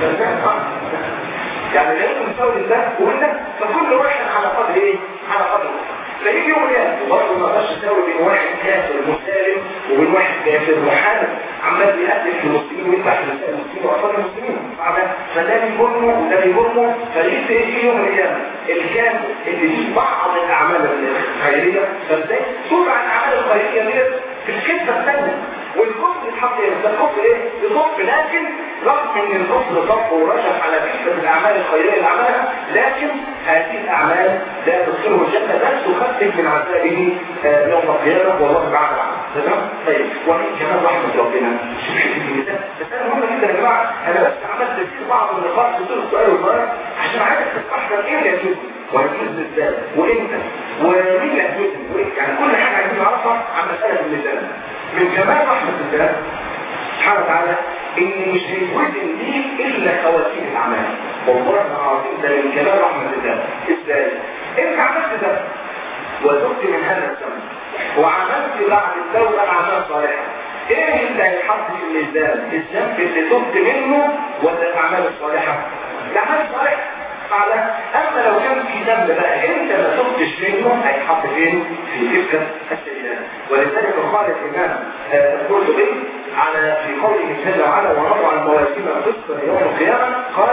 يعني لا يمكن تساوي ده وده فكل واحد على قدر ايه على قدر فيجي يوم ياتي برضه ما اقدرش اساوي بين واحد كافر مسالم وبين واحد كافر محارب عمال بيقتل في المسلمين ويذبح في المسلمين واطفال المسلمين فده بيجرمه وده بيجرمه فيجي يجي يوم القيامه الكافر اللي فيه بعض الاعمال الخيريه فازاي تبع الاعمال الخيريه ديت في الكتفه الثانيه والكفر يتحط ايه ده الكفر ايه يصف لكن رغم ان الكفر صف ورشف على كتفه الاعمال الخيريه اللي عملها لكن هذه الاعمال لا تدخله الجنه بل تخفف من عذابه يوم القيامه والله تعالى تمام طيب ومن كمان رحمه ربنا شوف شوف المثال بس انا مهم جدا يا جماعه انا بس عملت تفسير بعض النقاط في طول السؤال والجواب عشان عايزك تستحضر ايه اللي يجوز ويجوز ازاي وامتى ومين اللي يجوز يعني كل حاجه عايزين نعرفها عن مساله المثال من كمال رحمة الله سبحانه وتعالى ان مش هيوزن ليك الا إلا خواتيم الأعمال والله العظيم ده من كمال رحمة الله إزاي؟ أنت عملت ده وزرت من هذا الزمن وعملت بعد التوبة أعمال صالحة ايه اللي هيتحط في الميزان الذنب اللي تبت منه ولا الاعمال الصالحه الاعمال الصالحه على اما لو كان في ذنب بقى انت ما تبتش منه هيتحط فين في تلك السيئات ولذلك قال الامام القرطبي على في قوله جل وعلا ونضع المواسم القسط يوم القيامه قال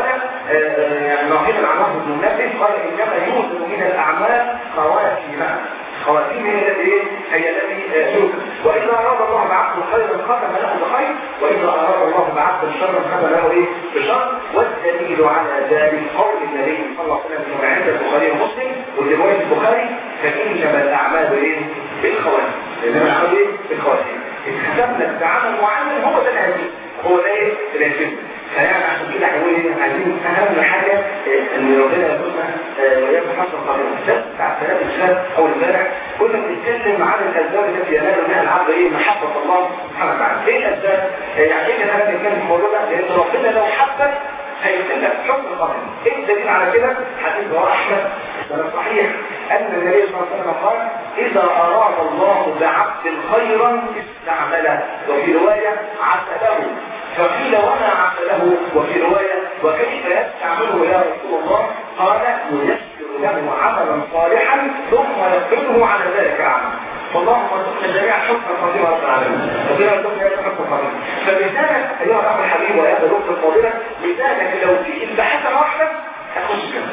يعني ناقلا عن وهب بن منبه قال انما يوزن من الاعمال خواتيمها خواتيم هي التي هي التي يوزن واذا اراد الله بعبد خيرا ختم له بخير واذا اراد الله بعبد شرا ختم له ايه بشر والدليل على ذلك قول النبي صلى الله عليه وسلم كما عند البخاري ومسلم وروايه البخاري فانما الاعمال ايه بالخواتيم انما الاعمال ايه بالخواتيم اتختم لك بعمل معين هو ده الهدف هو ده ايه الهدف فيعني عشان كده هنقول ايه عايزين اهم حاجه ان ربنا يرزقنا وياك حسن قدر الدرس بتاع ثلاث الشهر او امبارح كنا بنتكلم عن الاسباب التي ينال منها العبد ايه محبه الله سبحانه وتعالى ايه الاسباب؟ يعني ايه كده بنتكلم في الموضوع ده؟ لان ربنا لو حبك هيكتب لك حكم القدر ايه الدليل على كده؟ حديث رواه احمد سنة صحيح ان النبي صلى الله عليه وسلم قال اذا اراد الله بعبد خيرا استعمله وفي روايه عسله فقيل وما عسله وفي روايه وكيف يستعمله يا رسول الله قال ييسر له عملا صالحا ثم يقبله على ذلك عمل اللهم ارزقنا جميعا حسن الخاتمه رب العالمين ربنا يرزقنا جميعا حسن الخاتمه فبذلك ايها الاخ الحبيب ويا الاخت الفاضله بذلك لو جئت بحسنه واحده هتخش الجنه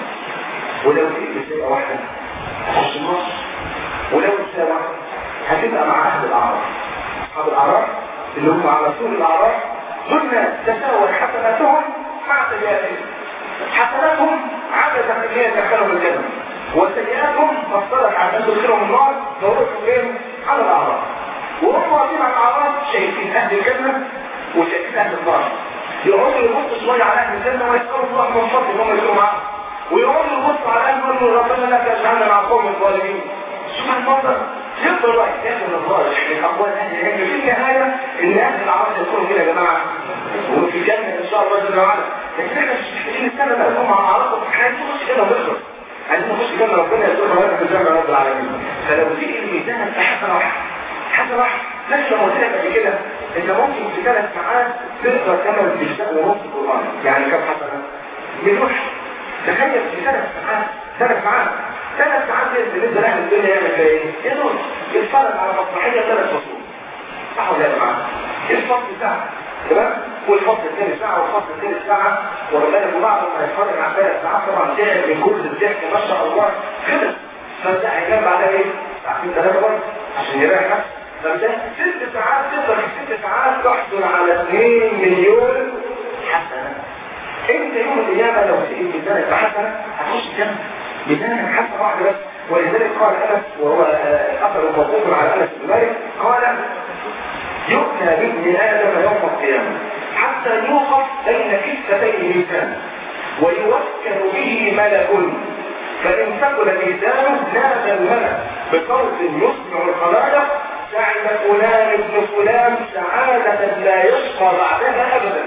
ولو جئت بسيئه واحده هتخش النار ولو بسيئه واحده هتبقى مع اهل الاعراف اصحاب الاعراف اللي هم على طول الاعراف ثم تساوت حسناتهم مع سيئاتهم حسناتهم عدد ان هي تدخلهم الجنه وسيئاتهم فصلت على ان تدخلهم النار فوقفوا فين على الاعراف وهم واقفين على الاعراف شايفين اهل الجنه وشايفين اهل النار يقعدوا يبصوا شويه على اهل الجنه ويسالوا الله من فضل ان هم يكونوا معاهم ويقعدوا يبصوا على اهل النار ويقولوا ربنا لا تجعلنا مع قوم الظالمين شوف المنظر يفضل واحد ياخد الظالم من اقوال اهل العلم في النهايه ان اهل العرب يكونوا هنا يا جماعه وفي الجنه ان شاء الله جل وعلا لكن احنا مش محتاجين نستنى بقى هم على عرفهم احنا عايزين نخش كده ونخلص عايزين نخش جنة ربنا يرزقنا ويرزق في الجنة رب العالمين فلو تيجي الميزان حسنة واحدة حسنة واحدة نفس ما قلت لك قبل كده انت ممكن في ثلاث ساعات تقدر ثمان اجزاء ونص القرآن يعني كم حسنة؟ مليون تخيل في ثلاث ساعات ثلاث ساعات ثلاث ساعات بالنسبة لأهل الدنيا يعمل فيها ايه؟ يدور يتفرج على مسرحية ثلاث فصول صح ولا يا جماعة؟ الفصل ساعة تمام؟ والفصل الثاني ساعة والفصل الثالث ساعة ولذلك بعضهم ما يتفرج على ثلاث ساعات طبعا تعب من كل الضحك ما شاء الله خلص فانت هينام بعدها ايه؟ ساعتين ثلاثة برضه عشان يريح نفسه فانت ست ساعات تقدر في ست ساعات تحصل على 2 مليون حسنة انت يوم القيامة لو سئلت بذلك بحسنة هتخش الجنة بذلك حسنة واحدة بس ولذلك قال انس وهو اثر موقوف على انس بن مالك قال يؤتى بابن ادم يوم القيامة حتى يوقف بين كفتي ميزان ويوكل به ملك فإن ثقل ميزانه نادى الملك بصوت يسمع الخلائق سعد فلان ابن فلان سعادة لا يشقى بعدها أبدا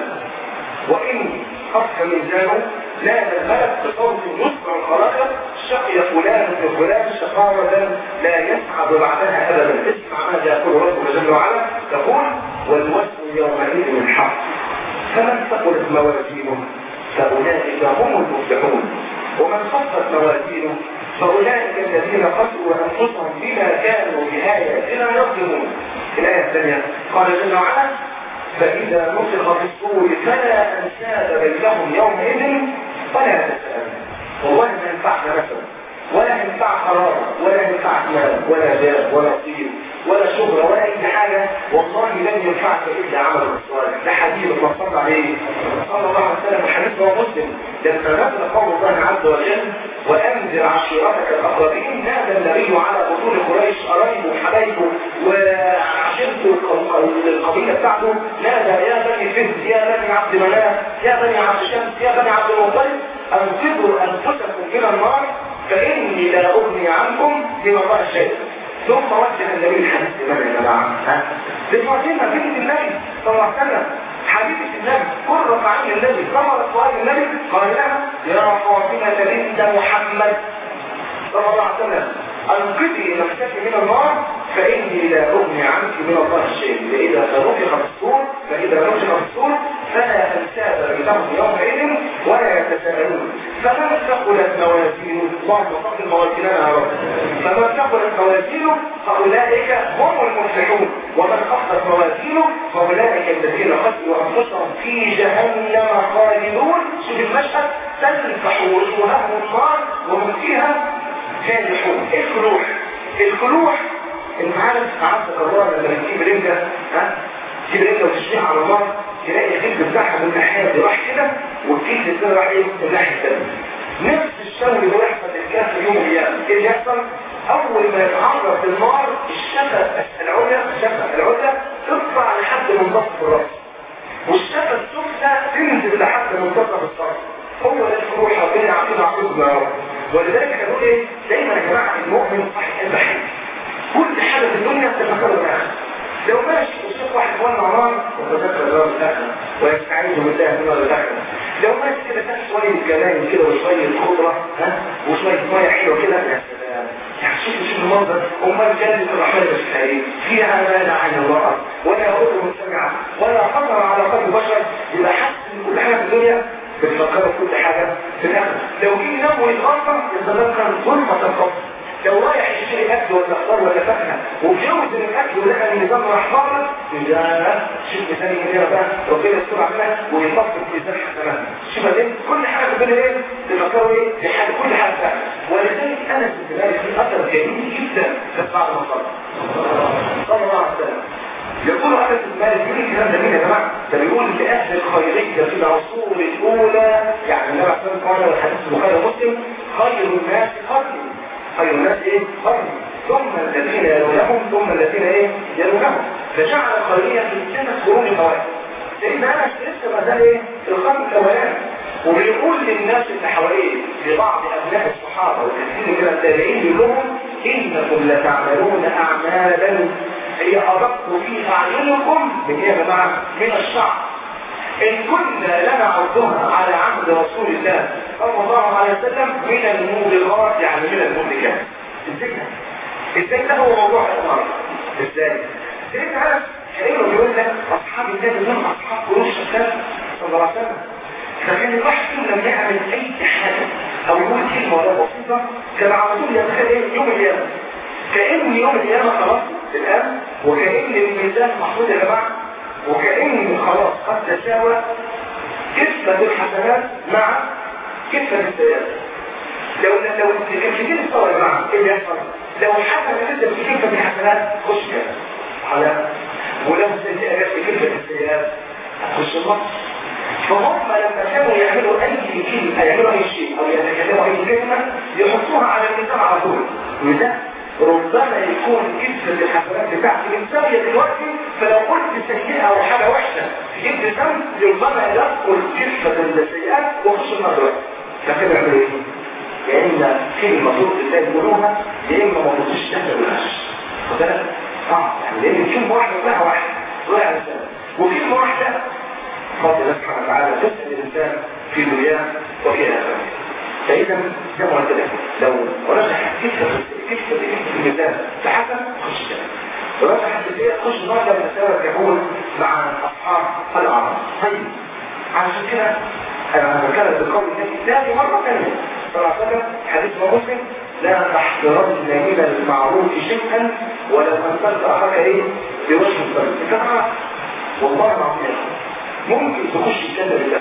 وإن خف ميزانه نادى الملك بصوت يسمع الخلائق شقي فلان ابن فلان شقاوة لا يسعد بعدها أبدا اسمع ماذا يقول ربنا جل وعلا تقول والوزن يومئذ الحق فمن ثقلت موازينه فأولئك هم المفلحون ومن خفت موازينه فأولئك الذين خسروا أنفسهم بما كانوا بآياتنا يظلمون الآية الثانية قال جل وعلا فإذا نفخ في الصور فلا أنساب بينهم يومئذ ولا تسأل والله ما ينفعنا مثلا ولا ينفع قرار ولا ينفع مال ولا جاه ولا طيب ولا شهرة ولا أي حاجة والله لن ينفعك إلا عمل الصالح ده حديث الله عليه صلى الله عليه وسلم حديث هو مسلم لما نزل قول الله عز وجل وأنذر عشيرتك الأقربين نادى النبي على بطول قريش قرايبه وحبايبه وعشيرته القبيلة بتاعته نادى يا بني فهد يا بني عبد مناف يا بني عبد شمس يا بني عبد المطلب أنقذوا أنفسكم من النار فإني لا أغني عنكم من الله شيئا ثم وجه النبي الحديث لمن يا جماعه ها؟ للمعجمه بنت النبي صلى الله عليه وسلم حبيبة النبي قرة عين النبي ثمرة فؤاد النبي قال لها يا فاطمة بنت محمد صلى الله عليه وسلم انقذي نفسك من النار فاني لا اغني عنك من الله شيء فاذا نفخ في الصور فاذا نفخ في الصور فلا تنساب بينهم يومئذ ولا يتساءلون فمن ثقلت موازينه اللهم ثقل موازيننا يا رب فمن ثقلت موازينه فاولئك هم المفلحون ومن خفت موازينه فاولئك الذين خسروا انفسهم في جهنم خالدون شوف المشهد تلفح وجوههم النار وهم فيها كالحون الكلوح الكلوح انت عارف عارف الكرار لما تجيب رنجة ها تجيب رنجة وتشتيها على النار تلاقي الجلد بتاعها من الناحية دي راح كده والجلد الثاني راح ايه من الناحية الثانية نفس الشغل اللي يحصل للكاس في يوم القيامة ايه اللي يحصل؟ اول ما يتعرض النار الشفة العليا الشفة العليا تطلع لحد منتصف الراس والشفة السفلى تنزل لحد منتصف الصدر هو ده الفروح ربنا يعطينا عقوبنا يا رب ولذلك نقول ايه دايما يا جماعه المؤمن صحيح البحث كل حاجه في الدنيا تتفكر الاخر لو ماشي وشوف واحد ولع نار وتذكر الله الاخر ويستعيذ بالله من الاخر لو ماشي كده تحت شويه كلام كده وشويه خضره ها وشويه ميه حلوه كده يا سلام يعني شوف شوف المنظر امال جنه الرحمن البشريه فيها ما لا عين الله ولا اذن سمعت ولا خطر على قلب بشر يبقى حاسس ان كل حاجه في الدنيا بتفكروا في كل حاجة في الآخر لو جه ينام ويتغطى يتذكر ظلمة القبر لو رايح يشتري أكل ولا خضار ولا فاكهة وجوز من الأكل ولقى النظام راح بره يبقى شوف ثاني من هنا بقى ربنا يستر علينا ويطفي في ميزان حسنات شوف دي كل حاجة في الدنيا ايه تفكروا ايه في حاجة كل حاجة فعلا ولذلك أنا في بالي في أثر جميل جدا بس بعد ما صلى صلى الله عليه وسلم يقول أنس بن مالك يقول الكلام ده مين يا جماعة؟ ده بيقول لأهل الخيرية في العصور الأولى يعني النبي عليه الصلاة والسلام قال الحديث البخاري ومسلم خير الناس قرني خير الناس إيه؟ قرني ثم الذين يلونهم ثم الذين إيه؟ يلونهم فجعل الخيرية في سنة قرون الأوائل لأن أنس لسه ما زال إيه؟ في القرن الأولاني وبيقول للناس اللي حواليه لبعض أبناء الصحابة وكثير من التابعين يقول لهم إنكم لتعملون أعمالا هي أدق في أعينكم من إيه يا جماعة؟ من الشعر إن كنا لنعدها على عهد رسول الله صلى الله عليه وسلم من الموبقات يعني من المهلكات ازاي ازاي ده هو موضوع الأمر ازاي؟ سيدنا عارف كأنه بيقول لك أصحاب النبي لهم أصحاب قروش الشمس صلى الله عليه وسلم فكان الواحد فيهم لما يعمل أي حاجة أو يقول كلمة ولا بسيطة كان على طول يتخيل إيه يوم القيامة كأن يوم القيامة خلاص الآن وكأن الميزان محطوط يا جماعة وكأن خلاص قد تساوى كفة الحسنات مع كفة السيئات لو لو الكفتين استوى يا جماعة ايه اللي يحصل؟ لو حسنة جدا في كفة الحسنات خش كده على ولو سيئات في كفة السيئات هتخش النص فهم لما كانوا يعملوا اي كلمة يعملوا اي شيء او يتكلموا اي كلمة يحطوها على الميزان على طول وده ربما يكون كسبة الحسنات بتاعتي مساوية دلوقتي فلو قلت سيئة او حاجة وحشة في جد ذنب ربما يدخل كسبة السيئات وخش النار دلوقتي فكده يعملوا ايه؟ يا اما كلمة صوت الله يقولوها يا اما ما تبصش تحت بالعش وده اه يعني لان كلمة واحدة لها واحد ولا انسان وكلمة واحدة فضل الله سبحانه وتعالى تسأل الانسان في دنياه وفي اخرته فإذا زي ما قلت لك لو رجح كفة كفة كفة الميزان فحسن خش جنة ورجح السيئة خش نار لما سوى يكون مع أصحاب الأعراض طيب عشان كده أنا بتكلم بقول النبي ثاني مرة ثانية صلى الله عليه وسلم حديث مسلم لا تحقرن من المعروف شيئا ولو أنزلت أخاك إيه بوجه الصلاة أنت عارف والله العظيم ممكن تخش الجنة بالله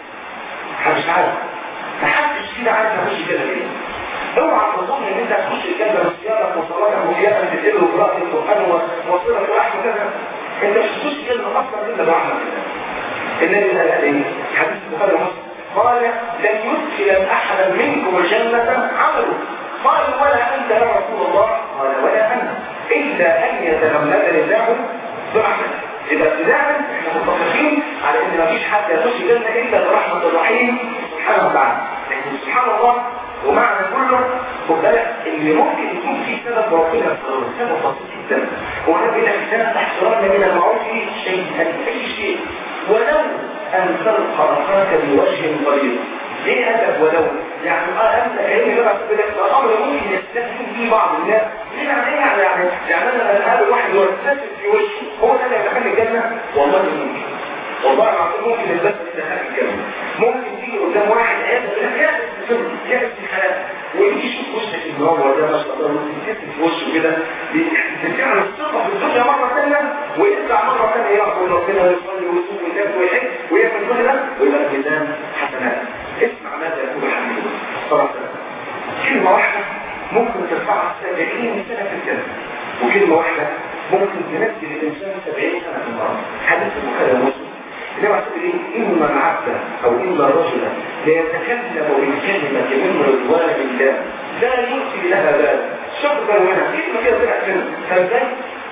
مش عارف محدش كده عارف يخش كده ليه اوعى تظن ان انت هتخش الجنه بصيامك وصلاتك وقيامك بتقل وقراءه القران وصلك واحد كذا انت مش هتخش الجنه اصلا الا برحمه الله النبي قال ايه حديث البخاري ومسلم قال لن يدخل احدا منكم الجنه عمله قال ولا انت يا رسول الله قال ولا انا الا ان يتغمدني الله برحمته يبقى ابتداء احنا متفقين على ان مفيش حد يخش الجنه الا برحمه الرحيم سبحانه وتعالى لكن سبحان الله ومعنى كله خد بالك اللي ممكن يكون فيه سبب ربنا سبب بسيط جدا هو ده بيقول لك سبب احترامنا من المعروف شيء اي شيء ولو ان تلقى اخاك بوجه طريق ايه هدف ولو يعني اه انت كاني بقى بدك الامر ممكن يستفيد فيه بعض الناس ليه يعني ايه يعني يعني يعني انا لما اقابل واحد يرتسم في وشي هو ده اللي يدخلني الجنه والله ممكن والله العظيم ممكن البس يدخلني الجنه ممكن تيجي قدام واحد عياذا بالله يعرف السر يعرف الحلال ويجي يشوف وشك ان هو ده ما شاء الله وتتكتب في وشه كده بتعمل الثقه في الدنيا مره ثانيه ويرجع مره ثانيه يعبد ربنا ويصلي ويصوم وينام ويحج ويعمل كل ده ويبقى ميزان حسنات اسمع ماذا يقول حبيبي صراحه كلمه واحده ممكن ترفعك 70 سنه في الجنه وكلمه واحده ممكن تنزل الانسان 70 سنه في النار حدث البخاري ومسلم إنما تقول إيه إما العبد أو إما الرجل ليتكلم بالكلمة من رضوان الله لا يؤتي لها بال شكرا منها كلمة كده طلعت منه فازاي؟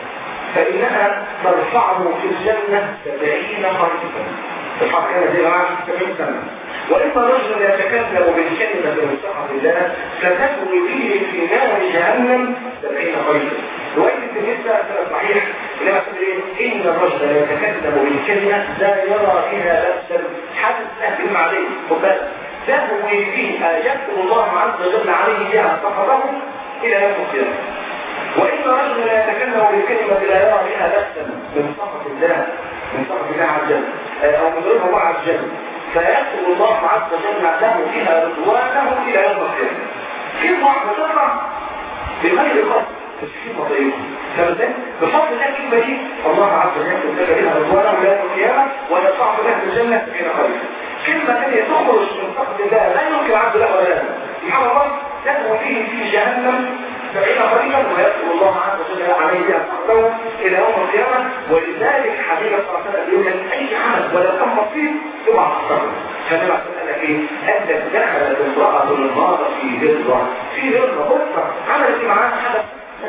فإنها ترفعه في الجنة سبعين خريفا ترفع كده دي معاه سبعين سنة وإما رجل يتكلم بالكلمة من سخط الله فتكوي به في نار جهنم سبعين خريفا رواية التلميذ ده صحيح إنما تقول إيه إن الرجل يتكلم بالكلمة لا يرى فيها بأسا حدث أهل عليه خد بالك تهوي فيها يكتب الله عز وجل عليه بها سخطه إلى يوم القيامة وإن رجل يتكلم بالكلمة لا يرى فيها بأسا من سخط الله من سخط الله عز وجل أو من رضا الله عز وجل فيكتب الله عز وجل له فيها رضوانه إلى يوم القيامة كلمة واحدة تقرأ بغير قصد تسكين مطيئة فبالتالي بفضل الله الكلمة دي الله عز وجل يكتب لك بها رضوانه إلى يوم القيامة ويرفعه له في الجنة سبعين خريفا كلمة ثانية تخرج من سخط الله لا يمكن عبد له ولا له سبحان الله تدعو فيه في جهنم سبعين خريفا ويكتب الله عز وجل عليه بها سخطه الى يوم القيامه ولذلك حبيبي صلى الله عليه وسلم يقول لك اي عمل ولو كان بسيط اوعى تستغرب فالنبي عليه قال لك ايه؟ انت دخلت امراه النار في رضا في رضا بكره عملت ايه معاها حدث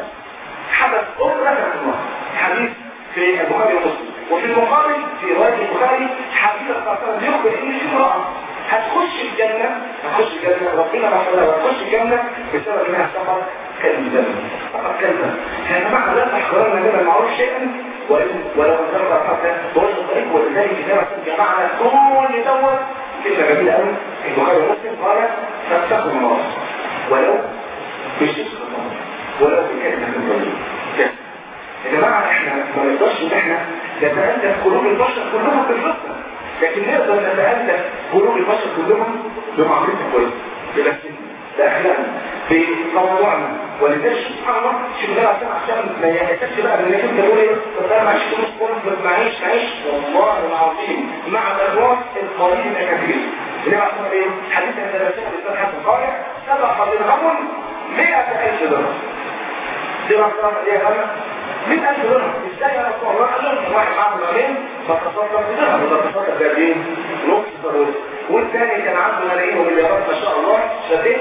حدث أخرى في النار حديث في البخاري ومسلم وفي المقابل في رواية البخاري حديث صلى الله عليه وسلم يخبر ان في امرأة هتخش الجنة هتخش الجنة ربنا رحمه هتخش الجنة بسبب انها سفر كلمة فقط كلمة كان معنى لا تحقرن من المعروف شيئا ولو انتظر حتى بوجه الطريق ولذلك كتابة جمعنا كل دوت كلمة جميلة قوي البخاري ومسلم قال فاتقوا الله ولو بشق الله ولو بكلمة من طريق يا جماعة احنا ما نقدرش ان احنا نتألف قلوب البشر كلهم بالفطرة لكن نقدر نتألف قلوب البشر كلهم بمعرفة كويسة بلسنة بأخلاقنا بموضوعنا ولذلك سبحان الله شوف ده عشان عشان ما يحسبش بقى ان انت تقول ايه طب انا معيش فلوس كنت معيش معيش والله العظيم مع الاغراض القليل الكثير اللي هو عشان ايه حديث عند الرسول الاستاذ حسن قال سبق درهم 100000 درهم درهم درهم ايه يا غنى 100000 درهم ازاي يا رسول الله قال لهم واحد معاه مليون فتصدق بدرهم وتصدق بقد نص ضروري والثاني كان عنده ملايين ومليارات ما شاء الله شديد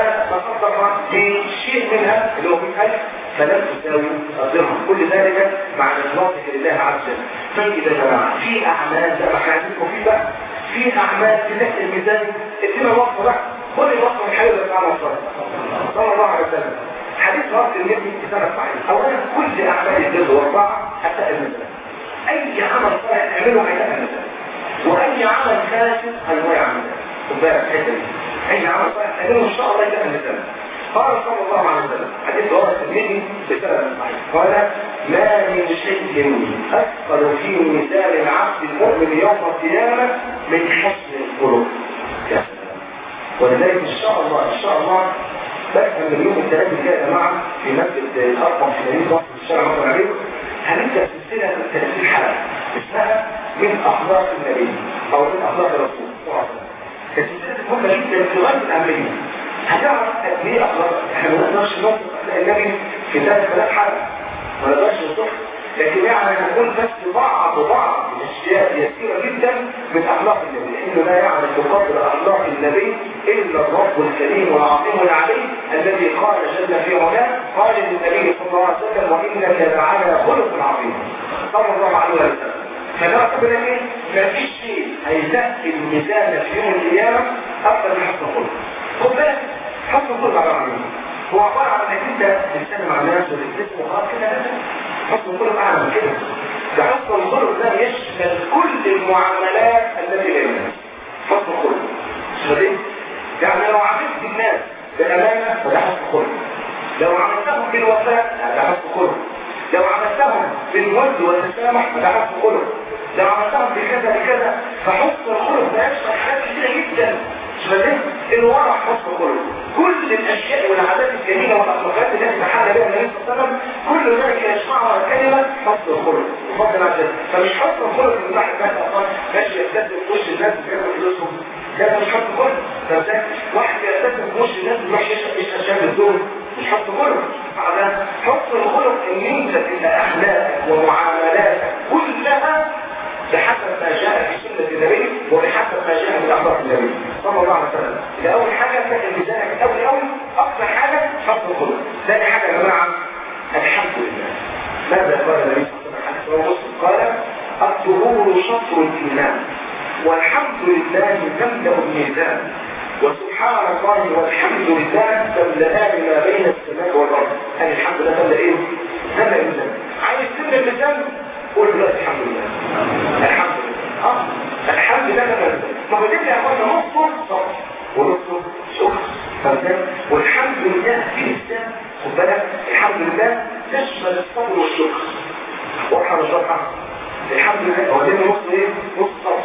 فتصدق بشيء منها اللي هو 100000 فلم تساوي الدرهم كل ذلك مع اخلاصك لله عز وجل طيب يا جماعه في اعمال زي ما احنا عايزين في بقى في اعمال تلك الميزان ادينا وقت بقى خد الوقت من حلو بتاع مصر صلى الله عليه وسلم حديث رأس النبي في سنة صحيح اولا كل اعمال البر والطاعه حتى الميزان اي عمل صالح تعمله هيلاقي الميزان واي عمل فاسد هيضيع عمله خد بالك الحته دي اي عمل صالح تعمله ان شاء الله يلاقي الميزان قال صلى الله عليه وسلم حديث رواه الترمذي بسند صحيح قال ما من شيء اثقل في ميزان العبد المؤمن يوم القيامه من حسن الخلق ولذلك ان شاء الله ان شاء الله بفهم من يوم الثلاث كده يا جماعه في مسجد الارقم في مدينه مصر في الشارع مصر عليه هنبدا سلسله 30 حلقه اسمها من اخلاق النبي او من اخلاق الرسول صلى الله عليه وسلم السلسله مهمه جدا في غايه الاهميه هتعرف قد ايه اخلاق احنا ما نقدرش نوصف النبي في ثلاث ثلاث حلقات ما نقدرش نوصف لكن يعني هنقول بس بعض بعض الاشياء يسيره جدا من اخلاق النبي لانه لا يعرف قدر اخلاق النبي الا الرب الكريم والعظيم العليم الذي قال جل في علاه قال للنبي صلى الله عليه وسلم وانك لعلى خلق عظيم صلى الله عليه وسلم فنعتبر ايه؟ ما فيش شيء هيزكي الميزان في يوم القيامه اكثر من حسن الخلق خد بالك حسن الخلق عباره عن ايه؟ هو عباره عن انك انت تتكلم مع الناس وتتكلم وخلاص كده حسن الخلق اعلى من كده ده حسن الخلق ده يشمل كل المعاملات التي بين الناس حسن الخلق فدي يعني لو عملت الناس بأمانة فده حسن خلق لو عملتهم بالوفاء ده حسن خلق لو عملتهم بالود والتسامح فده حسن خلق لو عملتهم بكذا بكذا فحسن الخلق ده يشمل حاجات كتيرة جدا فده الورع حسن خلق كل الاشياء والعادات الجميله والاخلاقيات اللي احنا حالنا بها النبي صلى الله عليه وسلم كل ذلك يجمعها كلمه حسن الخلق بفضل عن فمش حسن الخلق ان واحد بس اصلا ماشي يستخدم في وش الناس بيعمل فلوسهم ده مش حسن خلق طب ده واحد يستخدم في وش الناس بيروح يشرب يشرب شاي الدول مش حسن خلق على حسن الخلق ان انت تبقى اخلاقك ومعاملاتك كلها بحسب ما جاء في سنة النبي وبحسب ما جاء من أخبار النبي صلى الله عليه وسلم ده أول حاجة كانت الميزانك أول أول أكثر حاجة حسن الخلق ثاني حاجة يا جماعة الحمد لله ماذا قال النبي صلى الله عليه وسلم قال الظهور شطر الإيمان والحمد لله تملأ الميزان وسبحان الله والحمد لله تملأان ما بين السماء والأرض هل الحمد لله تملأ إيه؟ تملأ الميزان عايز تملأ الميزان قول دلوقتي الحمد لله الحمد لله اه الحمد لله ده ما هو ده يا اخوانا نصه صبر ونصه شكر فهمت والحمد لله في الاسلام خد بالك الحمد لله تشمل الصبر والشكر واضحه مش واضحه الحمد لله هو ده نص ايه نص صبر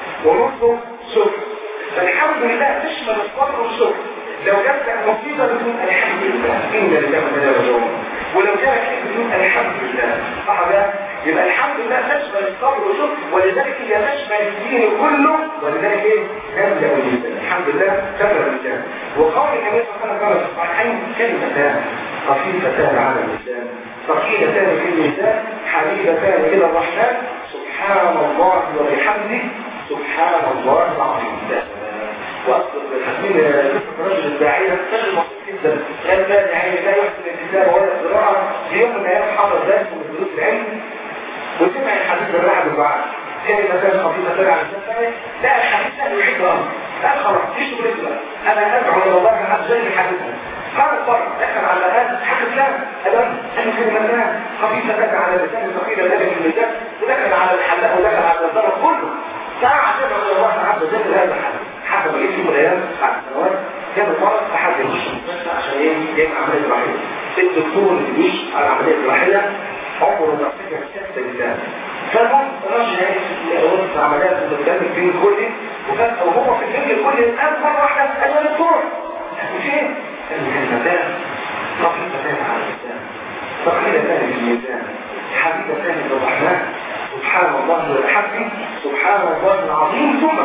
ونصه شكر فالحمد لله تشمل الصبر والشكر لو جات لك مصيبه بتقول الحمد لله ان لله وإنا راجعون ولو جالك شيء بتقول الحمد لله صح ده يبقى الحمد لله تشمل الصبر والشكر ولذلك هي تشمل الدين كله ولذلك ايه تبدا الميزان الحمد لله تبدا الميزان وقول النبي صلى الله عليه وسلم في الصحيحين كلمتان خفيفتان على اللسان ثقيلتان في الميزان حبيبتان الى الرحمن سبحان الله وبحمده سبحان الله العظيم واصدق بالحكيم قصه رجل الداعيه رجل مبسوط جدا قال لا يعني لا يحسن الكتاب ولا القراءه في يوم من الايام حضر درس من دروس العلم وسمع الحديث الرعد الدعاء كلمة كان خفيفة تبع الجنة لا الحديث لا يحب أمر قال خلاص دي شغلتي بقى أنا أدعو إلى الله عز وجل حديثا قال الفرق دخل على هذا حدث لا أدم أن كلمتان خفيفة تبع على اللسان ثقيلة لك في اللسان ودخل على الحلاق ودخل على الزرق كله ساعة تدعو إلى الله عز وجل هذا الحدث حسب ايه في الايام بعد سنوات كان المرض احد يخش المستشفى عشان ايه يعمل عمليه جراحيه الدكتور اللي بيجي على العمليه الجراحيه عمره ما افتكر سته لله فالمهم الراجل هيك وسط عمليات بتتكلم فيه الكلي وفجاه وهو في الفيلم الكلي الان مره واحده قال يا دكتور فين؟ المكان خفيفتان على اللسان ثقيلتان في الميزان حبيبتان للرحمن سبحان الله والحمد سبحان الله العظيم ثم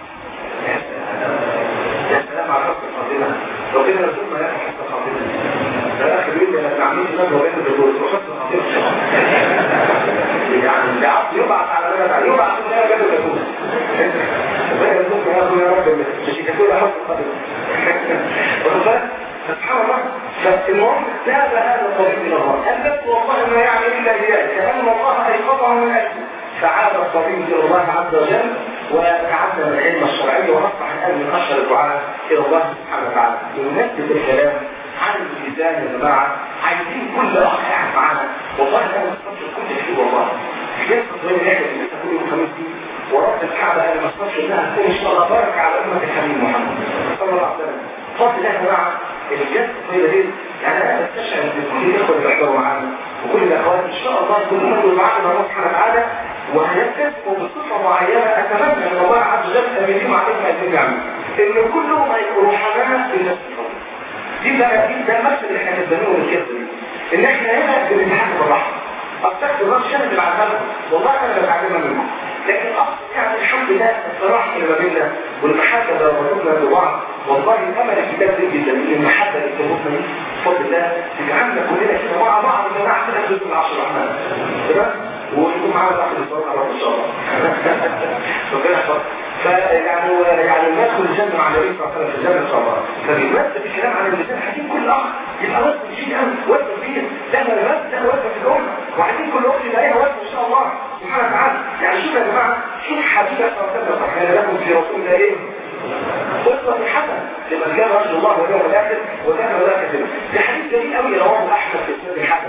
يا سلام على حسن الخاتمة لو كده رسول ما ياخد حسن الخاتمة ده الاخر بيقول لي انا عاملين شباب وبين الدكتور وحسن الخاتمة يعني ده عبد يبعث على بلد على يبعث من هنا جد الدكتور ربنا يرزقك يا اخويا يا رب مش يكون حسن الخاتمة سبحان الله فالمهم تاب هذا الطبيب الى الله قال بس والله ما يعني الا ذلك كان الله ايقظه من اجله فعاد الطبيب الى الله عز وجل وتعلم العلم الشرعي واصبح الان من اشهر الدعاء الى الله سبحانه وتعالى بمناسبه الكلام عن الميزان يا جماعه عايزين كل اخ قاعد معانا والله انا مستبشر كل شيء والله يسقط بين العلم اللي كل يوم خميس دي ورب الكعبه انا مستبشر انها تكون ان شاء الله بركه على امه الحبيب محمد صلى الله عليه وسلم فضل الله يا جماعه الجلسه الطويله دي يعني انا بستشعر ان كل الاخوه اللي بيحضروا معانا وكل الاخوات ان شاء الله كلهم يكونوا معانا مع الله سبحانه وتعالى وهيتفقوا بصفة معينة أتمنى أن الله عز وجل أن يديم عليهم هذه النعمة إن كلهم هيكونوا حمامات بالنفس دي بقى دي ده المثل اللي احنا بنسميه من الكذب إن احنا هنا بنتحاسب الرحمة أفتكر الله شنو اللي بعدها والله أنا بتعلمها منكم لكن أصلا يعني الحمد لله الصراحة اللي ما بيننا والمحبة اللي ربطنا ببعض والله الأمل الكتاب دي جدا إن المحبة اللي بتربطنا دي بفضل الله تجعلنا كلنا كده مع بعض جماعة كده في العشر الرحمن تمام ويكون معانا واحد يصور على ان شاء الله ربنا يحفظك فيعني يعني ندخل الجنه مع النبي صلى الله عليه وسلم في الجنه ان شاء الله فبيمثل الكلام عن اللسان عايزين كل اخ يبقى وزن شيء قوي وزن كبير ده انا بس ده وزن في الامه وعايزين كل اخت يبقى لها وزن ان شاء الله سبحانه وتعالى يعني شوف يا جماعه شوف حبيبك صلى الله عليه وسلم كان لكم في رسول الله ايه قصة حسن لمن كان رجل الله واليوم الآخر وكان ولا كذب ده حديث جميل قوي رواه أحمد في سنة الحسن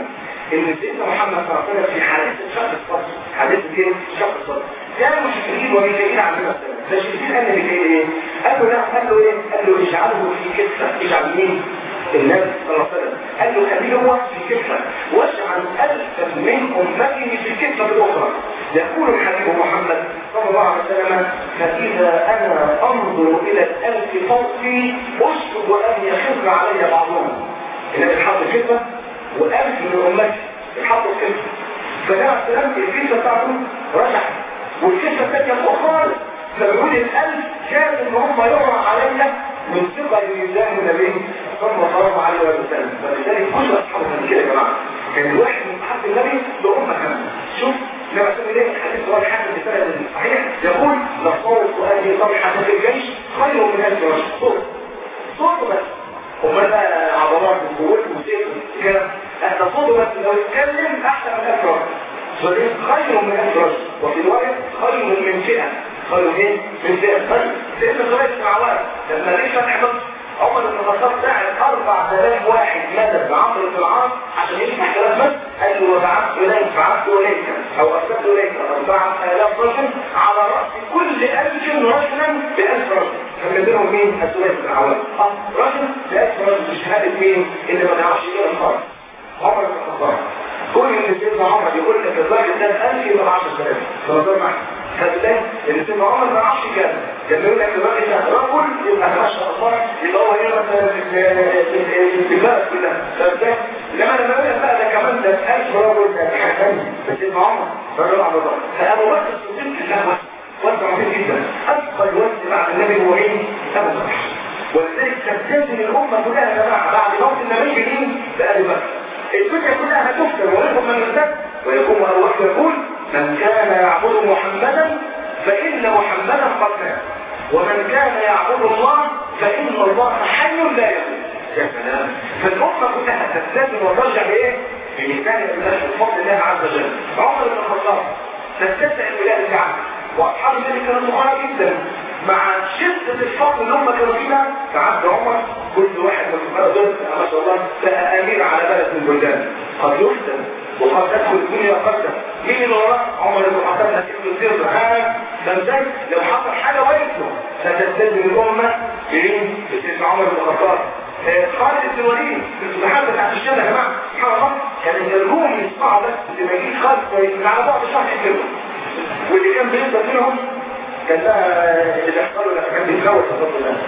ان سيدنا محمد صلى الله عليه وسلم في حادثه شق الصدر حادثه ايه؟ شق الصدر كانوا مشركين وميكائيل عندنا السلام فالمشركين قال لميكائيل ايه؟ قال له لا قال له ايه؟ قال له اجعله في كتفه اجعل مين؟ النبي صلى الله عليه وسلم قال له خليه هو في كتفه واجعل الفا من امته في الكتفه الاخرى يقول الحبيب محمد صلى الله عليه وسلم فاذا انا انظر الى الالف فوقي اشفق ان يخف علي بعضهم النبي اتحط في كتفه والالف من امتي اتحطوا في كتفه فجاء السلام الكتفه بتاعته رجعت والكتفه الثانيه فوق خالص فبيقول الالف كان ان هم يقرا عليا من ثقة ميزان النبي صلى الله عليه وسلم فلذلك كل اصحابه كان كده يا جماعه كان الواحد من اصحاب النبي لأمة كاملة شوف لما سمي ليه حديث رواه الحاكم بسند صحيح يقول لصوت هذه طرحة في الجيش خير من ألف رجل صوت صوت بس امال بقى عضلات وقوات وسيف كده احنا صوته بس لو اتكلم احسن من ألف رجل فدي خير من ألف رجل وفي رواية خير من فئة خير ايه؟ من فئة طيب سيدنا زبير بن عوام لما ليه فتح مصر عمر بن الخطاب ساعد 4000 واحد مدد بعمرو بن العاص عشان يفتح كلام مصر قال له وبعثت اليك بعثت اليك او ارسلت اليك 4000 رجل على راس كل 1000 رجلا ب 1000 رجل كان منهم مين؟ الزبير بن عوام اه رجل ب 1000 رجل بشهاده مين؟ اللي ما بيعرفش يقرا خالص عمر بن الخطاب كل ان سيدنا عمر يقول لك الراجل ده 1000 يبقى 10000 فنظر معك فبالتالي ان سيدنا عمر ما عرفش كده لما يقول لك الراجل ده رجل يبقى ما شاء الله يبقى هو هنا مثلا في البلد كلها فبالتالي لما لما يقول لك بقى ده كمان ده 1000 رجل ده حاجه ثانيه بس سيدنا عمر رجل على الله فابو بكر الصديق في الله وانت عظيم جدا اثقل وزن بعد النبي هو ايه؟ ابو بكر ولذلك تلتزم الامه كلها يا جماعه بعد موت النبي مين؟ بابي بكر الفكره كلها هتكتب ويكون من الناس ويكون الله يقول من كان يعبد محمدا فإن محمدا قد مات ومن كان يعبد الله فإن الله حي لا يموت يا سلام فالأمة كلها تستلزم وترجع لإيه؟ بمثال الله بفضل الله عز وجل عمر بن الخطاب تستمتع الولاية عنه وأصحاب النبي كانوا صغار جدا مع شدة الفضل اللي هم كانوا فيها فعبد عمر كل واحد من الصغار دول ما شاء الله بقى أمير على بلد من البلدان قد يفتن وقد تدخل الدنيا قدم مين اللي وراه عمر بن الخطاب هتكتب السر ها فازاي لو حصل حاجه وقفته فتستلزم الامه مين بسيدنا عمر بن الخطاب خالد بن الوليد في السبحان بتاعت الشام يا جماعه سبحان الله كان يرجوهم يسمعوا بس لما يجي خالد من على بعد شهر كده واللي كان بيفضل منهم كان بقى اللي بيحصلوا لما كان بيتجوز فضل الله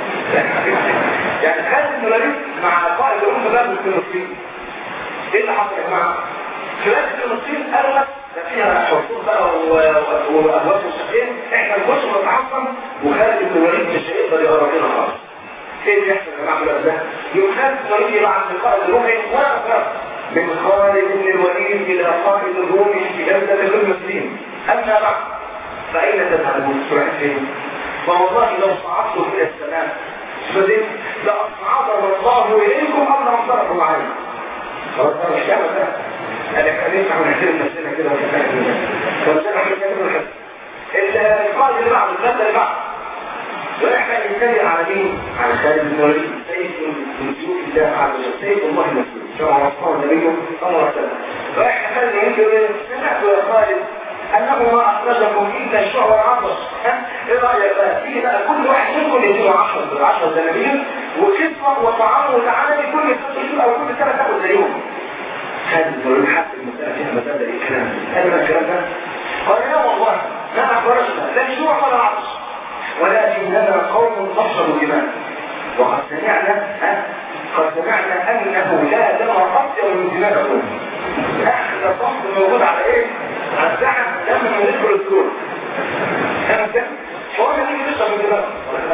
يعني خالد بن الوليد مع قائد الامه بقى في فلسطين ايه اللي حصل يا جماعه؟ خلال فلسطين قالوا لك ده فيها حصول بقى وابواب مستقيم احنا نخش ونتعصب وخالد بن الوليد مش هيقدر يقرب لنا خالص ايه اللي يحصل يا جماعه ده؟ يوم خالد بن الوليد يبعت لقائد الرومي ولا فرق من خالد بن الوليد الى قائد الرومي في جلده المسلمين اما بعد فاين تذهبون؟ تروح فين؟ فوالله لو صعدتم الى السماء فزيد لاصعدنا الله اليكم ام لامطركم عليه خلاص انا مش كامل ده انا خلينا نحترم نفسنا كده فبصراحه احنا كده القائد اللي بعد المادة اللي بعد واحنا نتكلم على مين؟ على خالد بن الوليد سيف من سيوف الله عز وجل سيف الله المسلول كما وصفه النبي صلى الله عليه وسلم فاحنا خالد يقول سمعت يا خالد انه ما اخرجكم الا الشعر العطش ايه رايك بقى تيجي بقى كل واحد منكم يديله 10 10 زنابير وكسوه وطعام وتعالى كل ست شهور او كل سنه تاخد زيهم خالد بن الوليد حتى المساله فيها مساله ايه الكلام هذا الكلام ده قال لا والله ما اخبرتنا لا جوع ولا عطش ولكننا قوم نصروا دماء وقد سمعنا ها قد سمعنا انه لا دم اطيب من دماءكم احلى صحب موجود على ايه على الساحه لما ندخل السور كان ده هو اللي يجي يشرب من دماغه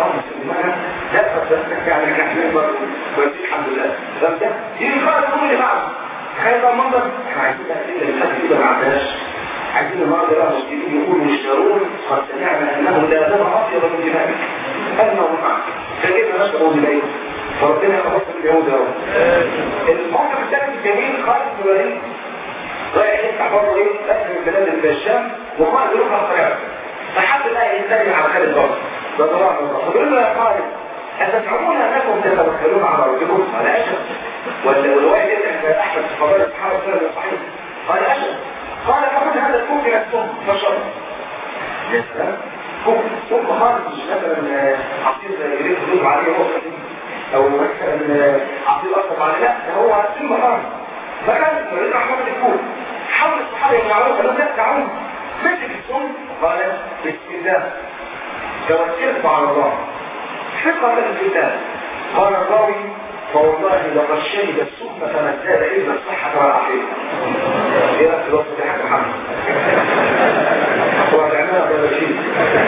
لا تصدق يعني احنا برضه كويس الحمد لله فهمت دي خالص كل اللي بعده تخيل بقى المنظر احنا عايزين الاسئله اللي فاتت كده ما عدناش عايزين النهارده بقى المسلمين يقولوا يشترون قد سمعنا انه لا دم اطيب من دمائك انه معك فجئنا نشرب دمائك فربنا يخلص اليهود يا رب الموقف الثالث الجميل خالد بن الوليد رايح يفتح برضه ايه فتح من بلاد الشام وخالد يروح على الطريق فحب بقى يستلم على خالد برضه ده طبعا الله فبيقول له يا خالد أتدعون أنكم تحملون على ربكم قال أجل والرواية يدعي أحمد في فضائل الصحابة السنة الصحيح قال أجل قال فقد هذا الكفر نفسهم فشر يا سلام كفر كفر خالص مش مثلا عصير يريد يدوب عليه هو او مثلا عصير اصلا عليه لا ده هو ثم خالص فكان يريد رحمة الكفر حول الصحابة يمنعون قالوا لا تعون مسك السم قال بسم الله توكلت على الله ثقة بالله قال الراوي فوالله لقد شهد السم فما ازداد الا الصحة والعافية ايه رايك في الوصف ده حاج محمد هو بيعملها ولا شيء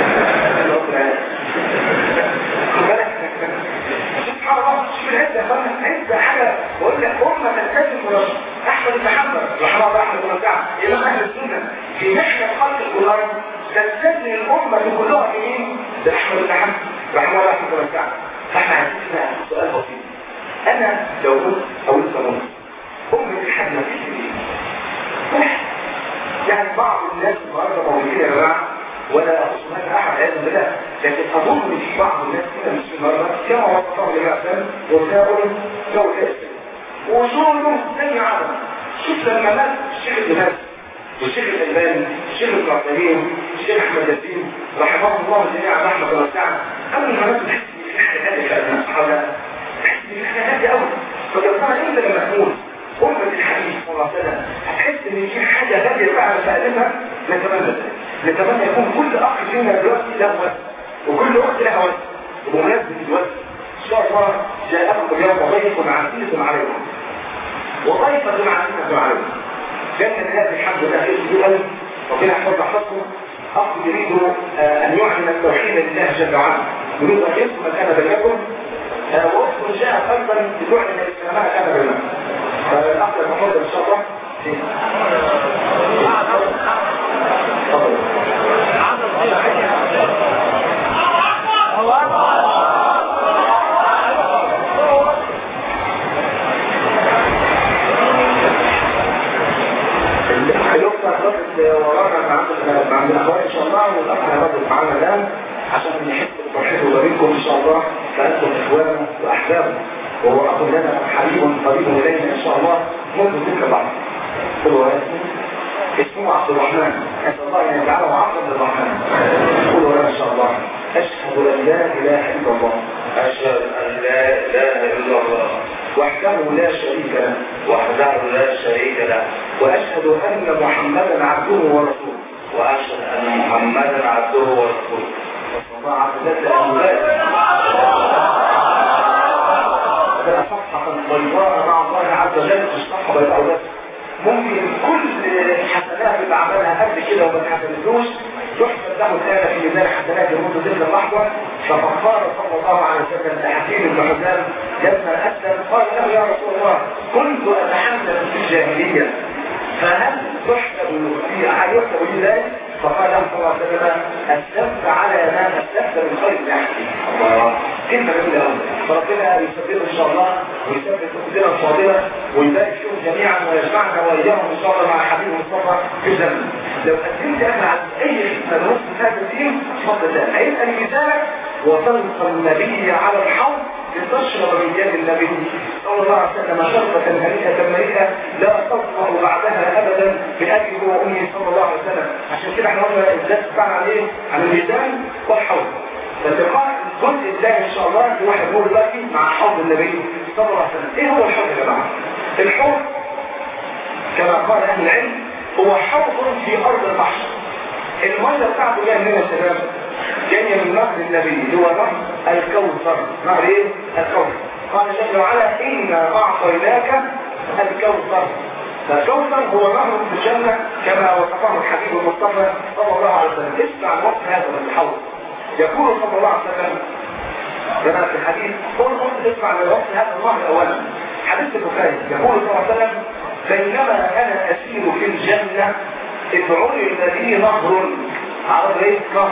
سبحان الله شوف العزة يا فندم عزة حاجة بقول لك أمة تلتزم أحمد بن حنبل رحمه الله أحمد بن كعب إمام أهل السنة في محنة خلق القرآن تلتزم الأمة كلها في مين؟ بأحمد بن حنبل رحمه الله أحمد بن كعب فاحنا عايزين نسأل سؤال بسيط أنا لو قلت أو أنت قلت أمة الحنبل في إيه؟ يعني بعض الناس النهارده موجودين يا جماعه ولا هناك احد عياذا بالله لكن اظن ان في بعض الناس كده مش النهارده كما وصفه الاسلام وسائل ذوي الاسلام وصوله زي عالم شوف لما مات الشيخ ابن باز والشيخ الالباني الشيخ ابن عثيمين الشيخ احمد ياسين رحمه الله جميعا رحمه واسعه قبل ما مات تحس ان في حاجه هاديه في الصحابه تحس ان في حاجه هاديه قوي فكان انت لما تموت أمة الحديث صلى الله عليه وسلم هتحس ان في حاجة غالية فعلا فقدمها نتمنى نتمنى يكون كل أخ فينا دلوقتي له وقت وكل أخت لها وقت وبمناسبة الوقت إن شاء الله جاءكم اليوم ضيف عزيز عليكم وضيفة عزيزة عليكم كان هذا الحمد لله يجب أن ربنا يحفظ حفظكم أخ يريد أن يعلن التوحيد لله جل وعلا يريد أن يسمى كان بينكم وأخت جاءت أيضا بتعلن الإسلام كان بينكم فالأخ المفضل إن شاء الله الأخت هتقف ورانا مع الأخوات إن شاء الله والأخ هيقف معانا الآن عشان نحس بالتوحيد وبينكم إن شاء الله فأنتم إخوانا وأحبابنا وهو أخ لنا حبيب قريب إلينا إن شاء الله منذ تلك بعض قلوا اسمه عبد الرحمن أسأل الله أن يجعله عبد الرحمن قلوا إن شاء الله أشهد أن لا إله إلا الله أشهد أن لا إله إلا الله وحده لا شريك له وحده لا شريك له وأشهد أن محمدا عبده ورسوله وأشهد أن محمدا عبده ورسوله صلى الله عليه وسلم ده صفحة بيضاء مع الله عز وجل مش صفحة بيضاء بس ممكن كل حسنات اللي عملها قبل كده وما اتحسنتوش يحسب له الآن في ميزان حسنات منذ تلك اللحظة فقال صلى الله عليه وسلم لحكيم بن حزام لما أسلم قال له يا رسول الله كنت أتحدث في الجاهلية فهل تحسب في يحسب لي ذلك؟ فقال له صلى الله عليه وسلم أسلمت على ما أسلمت من خير نحسي الله كلمة جميلة قوي فربنا يثبته إن شاء الله ويثبت قدرة الفاضلة ويبارك فيهم جميعا ويجمعنا وإياهم إن شاء الله مع حبيب المصطفى في الجنة لو قدمت أنا على أي خدمة نص هذا الدين تفضل ده هيبقى ميزانك وتلقى النبي على الحوض لتشرب من يد النبي صلى الله عليه وسلم شربة هنيئة مريئة لا تطلع بعدها أبدا بأبي وأمي صلى الله عليه وسلم عشان كده احنا قلنا الدرس بتاعنا على ايه؟ على الميزان والحوض فاللقاء الجزء الثاني ان شاء الله في واحد نور دلوقتي مع حوض النبي صلى الله عليه وسلم ايه هو الحوض يا جماعه؟ الحوض كما قال اهل العلم هو حوض في ارض المحشر الميه بتاعته جايه منين يا شباب؟ جايه من نهر النبي اللي هو نهر الكوثر نهر ايه؟ الكوثر قال جل وعلا انا اعطيناك الكوثر فالكوثر هو نهر في الجنه كما وصفه الحبيب المصطفى صلى الله عليه وسلم اسمع الوقت هذا من الحوض يقول صلى الله عليه وسلم كما في الحديث قل قلت اسمع لوقت هذا النهر اولا حديث البخاري يقول صلى الله عليه وسلم بينما انا اسير في الجنه اذ عرض لي نهر عرض ايه نهر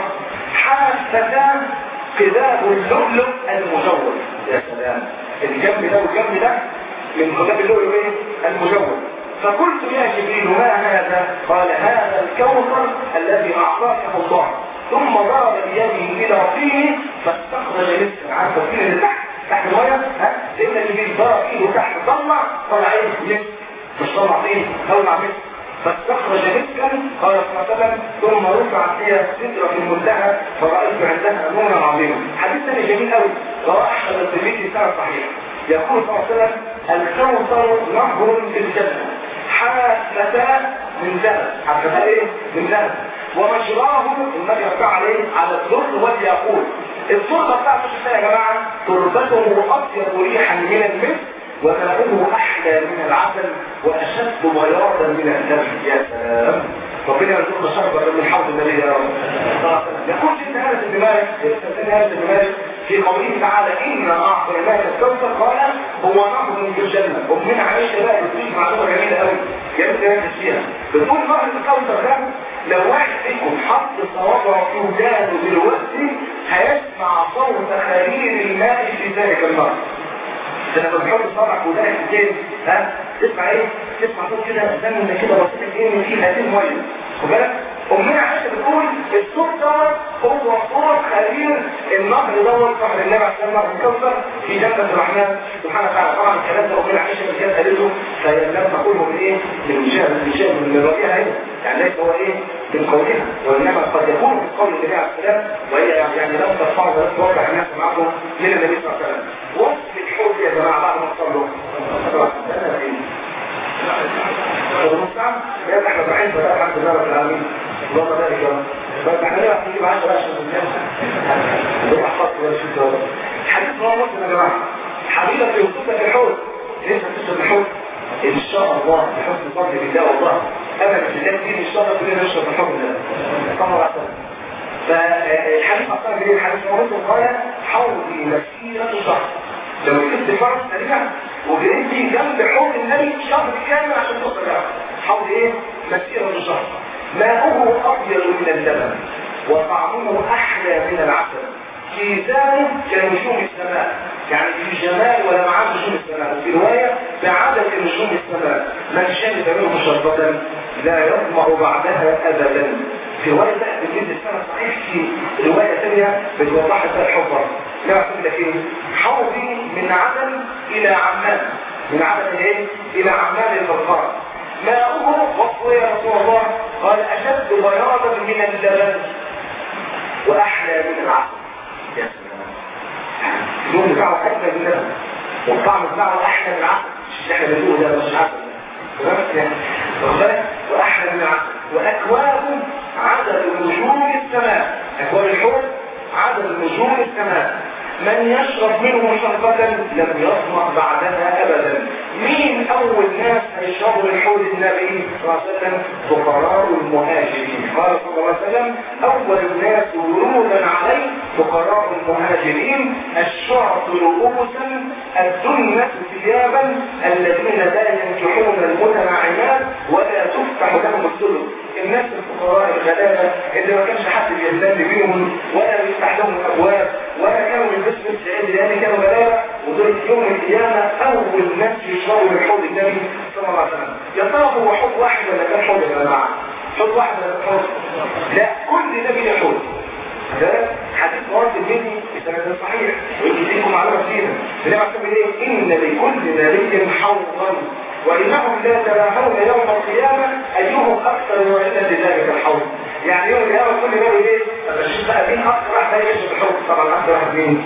حافتان قذاب اللؤلؤ المجور يا سلام الجنب ده والجنب ده من قذاب اللؤلؤ ايه المجور فقلت يا جبريل ما هذا قال هذا الكوثر الذي اعطاكه الله ثم ضرب بيده الى فيه فاستخرج نصف عارف الفيل اللي تحت تحت الميه ها سيدنا جبريل ضرب ايده تحت طلع طلع ايه مسك مش طلع فين طلع مسك فاستخرج مسكا قال صلى الله عليه وسلم ثم رفع فيها سدرة في المنتهى فرأيت عندها نورا عظيما حديث ثاني جميل قوي رواه احمد الترمذي في سنة صحيح يقول صلى الله عليه وسلم الكوثر نهر في الجنة حافلتان من ذهب حافلتان ايه؟ من ذهب ومجراه النبي يرجع عليه على الظل والياقوت التربه بتاعته شفتها يا جماعه تربته اطيب ريحا من المسك وماؤه احلى من العسل واشد بياضا من اللبن يا سلام ربنا يرزقنا شربا من حوض النبي يا رب يقول سيدنا انس بن مالك سيدنا انس بن مالك في قوله تعالى إنا أعطيناك الكوثر قال هو نهر في الجنة ومن عائشة بقى بتضيف معلومة جميلة قوي جميل تركز فيها بتقول نهر الكوثر ده لو واحد فيكم حط صوابعه في ودانه دلوقتي هيسمع صوت خليل الماء في ذلك النهر لما بتحط صوابعك في ودانك ازاي ها تسمع ايه؟ تسمع صوت كده زمن كده بسيط ايه من فيه هذه الميه خد بالك أمنا عائشة بتقول الصوت دوت هو صوت خليل النهر دوت نهر النبي عليه الصلاة والسلام الكوثر في جنة الرحمن سبحانه وتعالى طبعا الكلام ده أمنا عائشة اللي كانت قالته فلم تقوله من إيه؟ من مشاهد من مشاهد من رأيها هنا يعني ليس هو إيه؟ من قولها وإنما قد يكون من قول النبي عليه السلام وهي يعني لم ترفع ولا توقع الناس معكم من النبي صلى الله عليه وسلم وصف الحوض يا جماعة بعد ما تصلوا المستعان يا احنا رايحين بقى الحمد لله رب العالمين اللهم بارك يا رب بس احنا ليه نجيب 10 عشان الناس نروح خط ولا شو حديث هو مسلم يا جماعه حبيبك يوصفك الحوض ليش هتشرب الحوض ان شاء الله بحسن فضل بالله والله انا في الله كتير ان شاء الله كلنا نشرب الحوض ده صلى الله عليه وسلم فالحديث اصلا جديد الحديث هو مسلم قال حوضي مسيرة شهر لو جبت فرس سريع وجريت جنب حوض النبي شهر كامل عشان توصل لها حوض ايه؟ مسيرة الشهر ماؤه ابيض من اللبن وطعمه احلى من العسل كيزانه كنجوم السماء يعني في جمال ولا معاه نجوم السماء وفي رواية بعدد نجوم السماء من شرب منه شربة لا يطمع بعدها ابدا في رواية بقى بالجد السنة صحيح في رواية ثانية بتوضح لها الحفر لا أقول لك ايه حوضي من عدن إلى عمان من عدن ايه إلى عمان الفرقان ماؤه وصفه يا رسول الله قال أشد بياضا من اللبن وأحلى من العسل يا سلام اللون بتاعه أحلى من اللبن والطعم بتاعه أحلى من العسل مش احنا بنقول ده مش عسل وأحلى من العسل وأكواب عدد نجوم السماء أكواب الحوض عدد نجوم السماء من يشرب منه شربة لم يصنع بعدها أبدا مين أول ناس هيشربوا من حوض النبي صلى الله عليه وسلم فقراء المهاجرين قال صلى الله عليه وسلم أول الناس ورودا عليه فقراء المهاجرين الشعب رؤوسا الدنة ثيابا الذين لا ينكحون المتناعمات ولا تفتح لهم السلم الناس الفقراء الغلابة اللي ما كانش حد بيهتم بيهم ولا بيفتح لهم الابواب ولا كانوا بيلبسوا لبس عيد لان كانوا غلابة ودول يوم القيامة اول ناس يشربوا من حوض النبي صلى الله عليه وسلم يا ترى هو حوض واحد ولا كان حوض يا جماعة؟ حوض واحد ولا كان حوض؟ لا كل نبي له حوض ده حديث مواد النبي بسند صحيح ويجيكم معلومة كثيرة النبي عليه ايه؟ ان لكل نبي حوضا وإنهم لا تلاحون يوم القيامة أيهم أكثر وعدا لذلك الحوض يعني يوم القيامة كل نبي ايه؟ الشيخ بقى مين أكثر واحد ده يشرب الحوض طبعا أكثر واحد مين؟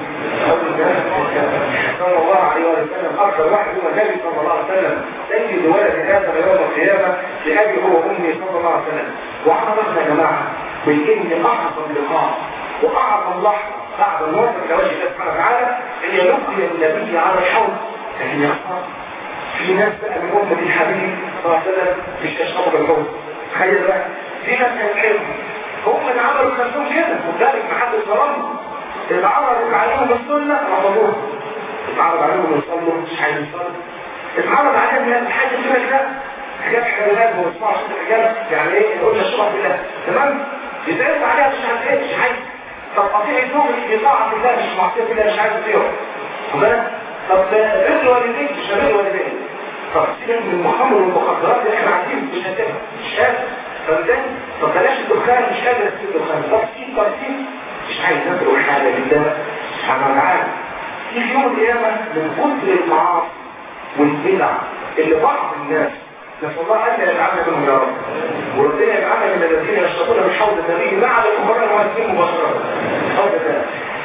صلى الله عليه وسلم أكثر واحد هو النبي صلى الله عليه وسلم سيد ولد آدم يوم القيامة لأبي هو أمي صلى الله عليه وسلم وعرفنا يا جماعة بإن أعظم لقاء وأعظم لحظة بعد الموت إلى وجه الله سبحانه وتعالى هي لقي النبي على الحوض لكن يخطر في ناس بقى من أمة الحبيب صلى الله عليه وسلم مش يشربوا بالحوض تخيل بقى في ناس هيتحبوا هم اللي عملوا نفسهم كده خد بالك ما حدش ظلمهم اللي عرض عليهم السنة رفضوها اتعرض عليهم يصلوا مش عايز يصلوا اتعرض عليهم ان حاجه كده كده حاجات حلالات وما يسمعش الحاجات يعني ايه قلنا الشرع بالله تمام يتعرض عليها مش عارف ايه مش عايز طب قطيع الزوج في طاعه الله مش معصيه الله مش عايز يطيعه خد بالك طب بر والديك مش بر والديك طب سيبك من المخمر والمخدرات اللي احنا عارفين مش هتبقى مش قادر طب ده طب بلاش الدخان مش قادر اسيب الدخان طب سيب طب سيب مش عايز ادخل حاجه لله سبحانه وتعالى يجي يوم القيامة من كتر المعاصي والبدع اللي بعض الناس نسأل الله أن يجعلنا منهم يا رب وربنا يجعلنا من الذين يشتقون من حوض النبي مع الكفار المؤمنين مباشرة حوض ذلك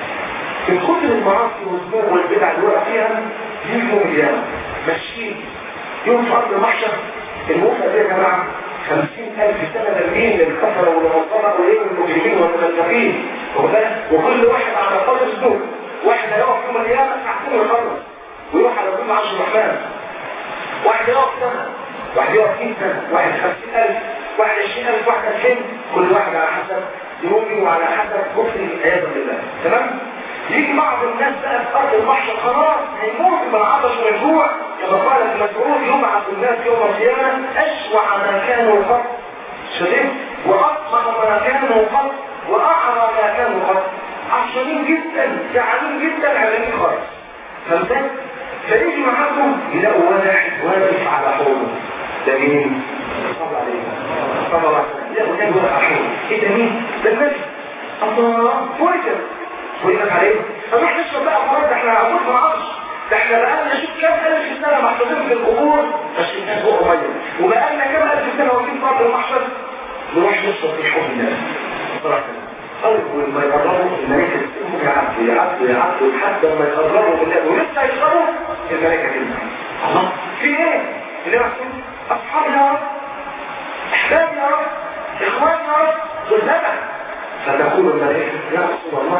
من كتر المعاصي والذنوب والبدع اللي وقع فيها يجي يوم القيامة ماشيين يوم في أرض المحشر الموسى دي يا جماعة خمسين ألف سنة تنبيه للكفرة والمنظمة وإيه المجرمين والمنافقين وكل واحد على قدر الذنوب واحد هيقف يوم القيامة ساعتين ويخلص ويروح على كل عرش الرحمن واحد يقف سنة واحد يقف 100 سنة واحد 50000 واحد 20000 واحد 2000 كل واحد على حسب ذنوبه وعلى حسب كفره عياذا بالله تمام يجي بعض الناس بقى في ارض المحشر خلاص هيموت من العطش والجوع كما قال ابن مسعود يبعث الناس يوم القيامه اشوع ما كانوا قط شديد واطمع ما كانوا قط واعرى ما كانوا قط عطشانين جدا جعانين جدا عمالين خالص فهمت فيجي معاكم يلاقوا واحد واقف على حوضه ده مين؟ صلى عليه صلى الله عليه وسلم يلاقوا تاني واقف على حوضه ايه ده مين؟ ده النبي الله فرجة فرجت عليه فنروح نشرب بقى مرات ده احنا عمود ما عطش ده احنا بقالنا شوف كام ألف سنة محطوطين في القبور فشربناها فوق مية وبقالنا كام ألف سنة واقفين في أرض المحشر نروح نشرب في حوض النبي صلى الله عليه وسلم طيب ولما يقربوا الملائكة تسيبهم يعدوا يعدوا يعدوا لحد ما يقربوا بالله ولسه يشربوا الملائكة تنزل الله في ايه؟ اللي محسوب أصحاب يا رب أحباب يا رب إخوان يا رب ذلك فتقول الملائكة يا رسول الله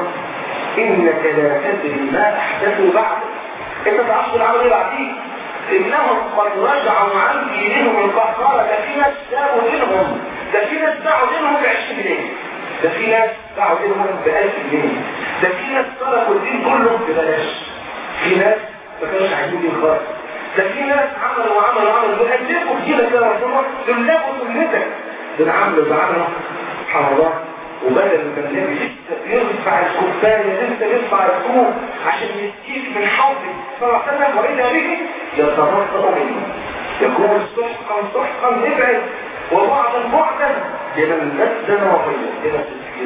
إنك لا تدري ما أحدثوا بعد أنت تعرفوا العمل اللي بعديه إنهم قد رجعوا عن دينهم القهقرة ده في ناس سابوا دينهم ده في ناس باعوا دينهم ب 20 جنيه ده في ناس باعوا دينهم ب 1000 جنيه ده في ناس تركوا الدين كله ببلاش في ناس ما كانوش عايزين دين خالص ده في ناس عملوا وعملوا وعملوا بيقدموا كتير يا رسول الله دول لابوا سنتك دول عملوا بعملوا سبحان الله وبدل ما النبي لسه بيرفع الكوبايه لسه بيرفع الكوب عشان يسقيك من حوضك صلى الله عليه وسلم واذا به يتبطأ منه يقول سحقا سحقا ابعد وبعدا بعدا لمن بدل وغير كده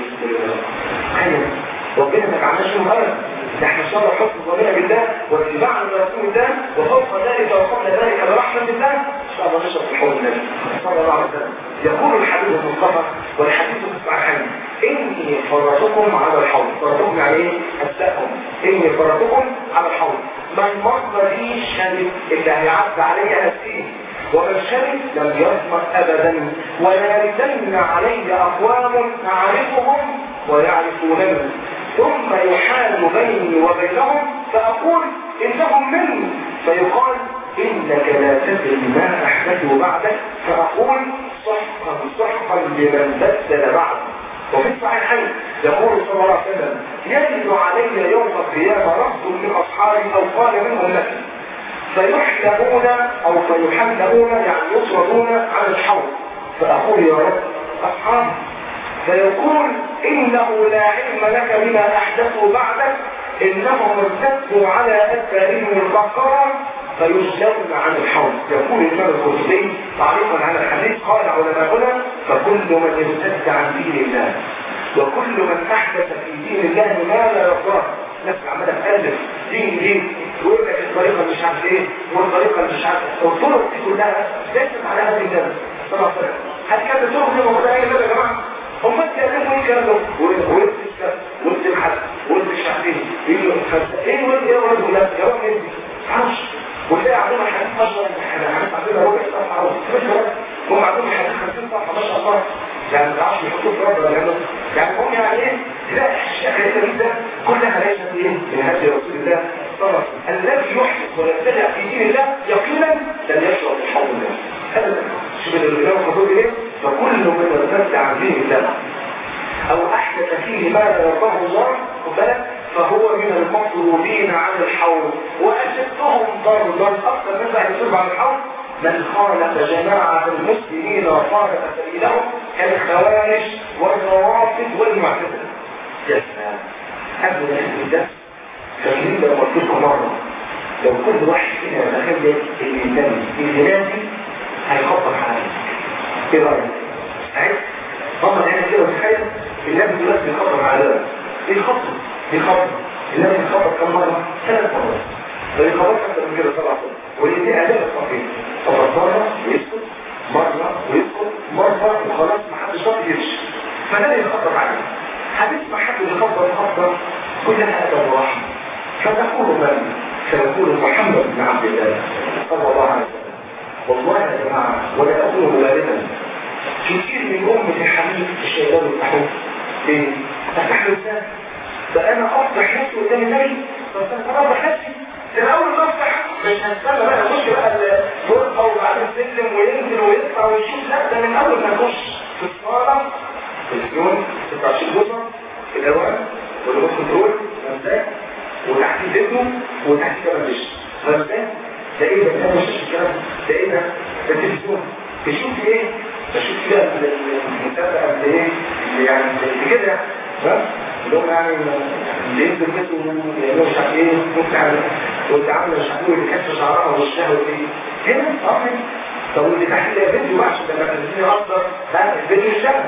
تخيل ربنا ما جعلناش له هدف ده احنا ان شاء الله حسن ظننا بالله واتباعنا لرسول الله وفوق ذلك وقبل ذلك برحمه الله ان شاء الله نشرب في حوض النبي صلى الله عليه وسلم يقول الحبيب المصطفى والحديث في الصحيحين اني فرطكم على الحوض فرطكم يعني ايه؟ اسلكم اني فرطكم على الحوض من مر لي شرب اللي هيعدي علي نفسي ومن شرب لم يظمأ ابدا ولا يدن علي اقوام اعرفهم ويعرفونني ثم يحال بيني وبينهم فأقول إنهم مني فيقال إنك لا تدري ما أحدثه بعدك فأقول صحقا صحقا لمن بدل بعد وفي الصحيحين يقول صلى الله عليه وسلم يجد علي يوم القيامة رفض من أصحابي أو قال منهم لك فيحلبون أو فيحلبون يعني يصردون على الحوض فأقول يا رب أصحابي فيقول إنه لا علم لك بما أحدثوا بعدك إنهم ارتدوا على أدبارهم البقرة فيسلمون عن الحوض يقول الإمام القرطبي تعليقا على الحديث قال علماؤنا فكل من ارتد عن دين الله وكل من أحدث في دين الله ما لا يرضاه ناس عمالة تألف دين دين ويقول لك الطريقة مش عارف ايه والطريقة مش عارف والطرق دي كلها ليست على هذه الناس صلى الله عليه وسلم هتكلم طرق دي موجودة ايه يا جماعة هم اتكلموا ايه كلام ده وانت وانت الحد وانت مش عارفين ايه وانت ايه وانت ولا يا رب انت معرفش وتلاقي عندهم حديث اشهر احنا حديث عندنا ربع صفحه او هم عندهم حديث 50 صفحه ما شاء الله يعني ما تعرفش يحطوا في ربنا يعني يعني هم يعني ايه لا الشيخ الكريم ده كلها ليست ايه من هدي رسول الله صلى الله عليه وسلم الذي يحدث ويبتدع في دين الله يقينا لن يشرب الحوض الله ابدا شوف الامام الخطيب ايه فكل من ارتد عن دين الله او احدث فيه ما لا يرضاه الله بالك فهو من المطلوبين عن الحوض واشدهم ضربا اكثر مما يصيب عن الحوض من خالف جماعة المسلمين وخالف سبيلهم كالخوارج والروافض والمعتزلة يا سلام قبل ما نحكي ده فاكرين لو قلت لكم مرة لو كل واحد فينا دخل الإنسان في جنازي هيخطط حالك ايه رأيك؟ عايز؟ طبعا احنا كده متخيل الناس دلوقتي بيخطط على ايه الخطط؟ ايه الخطط؟ الناس بتخطط كم مرة؟ ثلاث فدي خلاص اكتر من كده طبعا ودي دي اداب التقييم طبعا مره ويسكت مره ويسكت مره وخلاص ما حدش راضي يمشي فده اللي يخطر عليه هتسمع حد يخبر خبر كلها ادب ورحمه فتقول من سيقول محمد بن عبد الله صلى الله عليه وسلم والله يا جماعه ولا اقول غالبا كثير من امه الحبيب الشيطان يفتحوه ايه؟ تفتح له لسان ده انا افضح نفسي قدام النبي بس انا افضح نفسي ده انا اول ما افتح مش هستنى بقى اخش بقى الغرفه وبعدين سلم وينزل ويطلع ويشوف لا ده من اول ما اخش في الصاله في الزيون 26 جزء في الاوان والريموت كنترول فهمتك وتحت ذهنه وتحت كمان مش فهمتك ده ايه ده ده مش الكلام ده ايه ده ده التلفزيون تشوف ايه بشوف كده المسابقه قد ايه يعني كده ها اللي هم يعني اللي ينزل مثل يعملوا مش عارف ايه ممكن واللي عامله مش عارف اللي كشف شعرها ووشها وايه هنا اه طب واللي تحت ده فيديو بقى عشان لما تنزلني اكتر لا الفيديو اشتغل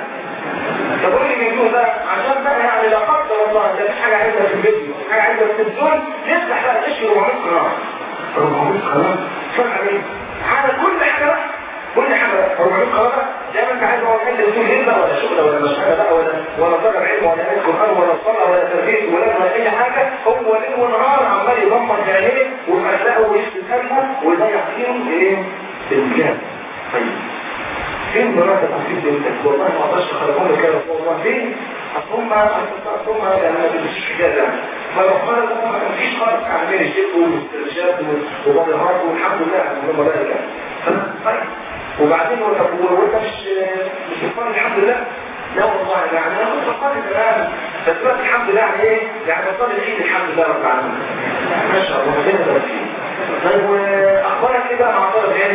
طب قول لي من بقى عشان بقى يعني لا قدر الله ده مش حاجه عايزها في الفيديو حاجه عايزها في التلفزيون نفتح بقى تشوي 400 قناه 400 قناه اتفرج عليه على كل حاجه بقى كل حاجه 400 قناه زي ما انت عايز هو كان تقول ايه بقى ولا شغل ولا مشغله بقى ولا ولا طلب علم ولا قراءه قران ولا صلاه ولا تربيه ولا ولا اي حاجه هو ليل ونهار عمال يدمر في عينيه ويفرقه ويشتي كلمه ويضيع فيهم ايه؟ بالكلام طيب فين مراد التفصيل ده والله ما اقدرش اخرجهم لك يا رسول الله فين؟ اصل هم اصل هم يعني ما بيمشيش حجاز يعني فلو خرجوا ما فيش خالص عاملين الشرك والاسترشاد ومظاهرات والحمد لله هم ذلك طيب وبعدين هو طب وانت مش مش بتفرج الحمد لله لا والله يعني انا كنت بصلي زمان بس دلوقتي الحمد لله يعني ايه يعني بصلي العيد الحمد لله رب العالمين ما شاء الله ربنا يبارك فيك طيب واخبارك ايه بقى مع طلب العلم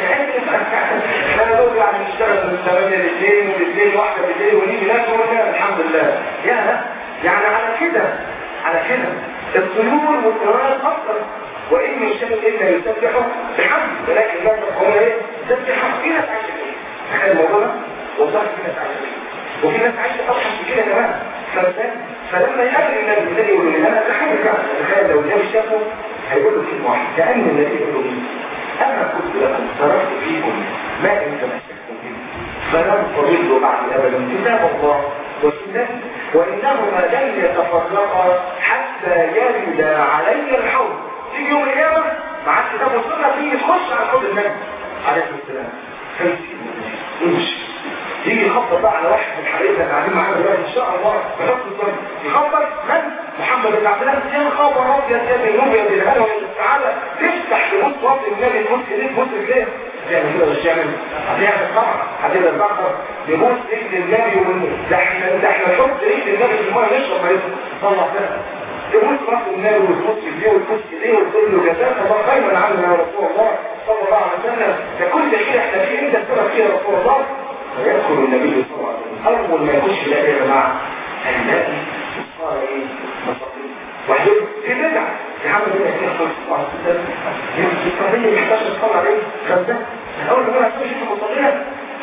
احنا دول يعني بنشتغل من 8 ل 2 والاثنين واحده بالليل ونيجي ناس ونرجع الحمد لله يا يعني على كده على كده الطيور والطيران اكثر وان من شيء الا يسبحه بحمد ولكن لا تقوم ايه تسبحه في ناس عايشه فيه تخيل الموضوع ده والله في ناس عايشه فيه وفي ناس عايشه اضحك من كده كمان فلما يقابل النبي النبي يقول لي انا تخيل فعلا تخيل لو النبي شافه هيقول له كلمه واحده كان النبي يقول له انا كنت لكم تركت فيكم ما ان تمسكتم به فلن تضلوا بعد ابدا كتاب الله والسنه وانهما لن يتفرقا حتى يرد علي الحوض تيجي يوم القيامه مع الكتاب والسنه تيجي تخش على حوض النبي عليه السلام فيسيب يمشي يجي يخبط بقى على واحد من حبايبنا اللي قاعدين معانا دلوقتي ان شاء الله بحكم الظن يخبط من محمد بن عبد الله يا خبر ابيض يا ابن النبي يا ابن الهنا تعالى تفتح تبص وقت النبي تبص ايديك تبص رجليك تعمل كده مش تعمل هتعمل طبعا هتبقى البحر يبص رجل النبي ده احنا ده احنا نحط رجل النبي في الميه نشرب ميه صلى الله عليه وسلم تبص راس النبي وتبص ايديه وتبص ايديه وتقول له جزاك الله خيرا عنا يا رسول الله صلى الله عليه وسلم ده كل خير احنا فيه انت السبب فيه يا رسول الله فيدخل النبي صلى الله عليه وسلم اول ما يخش لا يا جماعه النبي قال ايه مصطفى واحد في بدعه يا عم ده يا صلى الله عليه وسلم الصبي محتاج تصلي عليه خمسه اول ما تخش في المصليه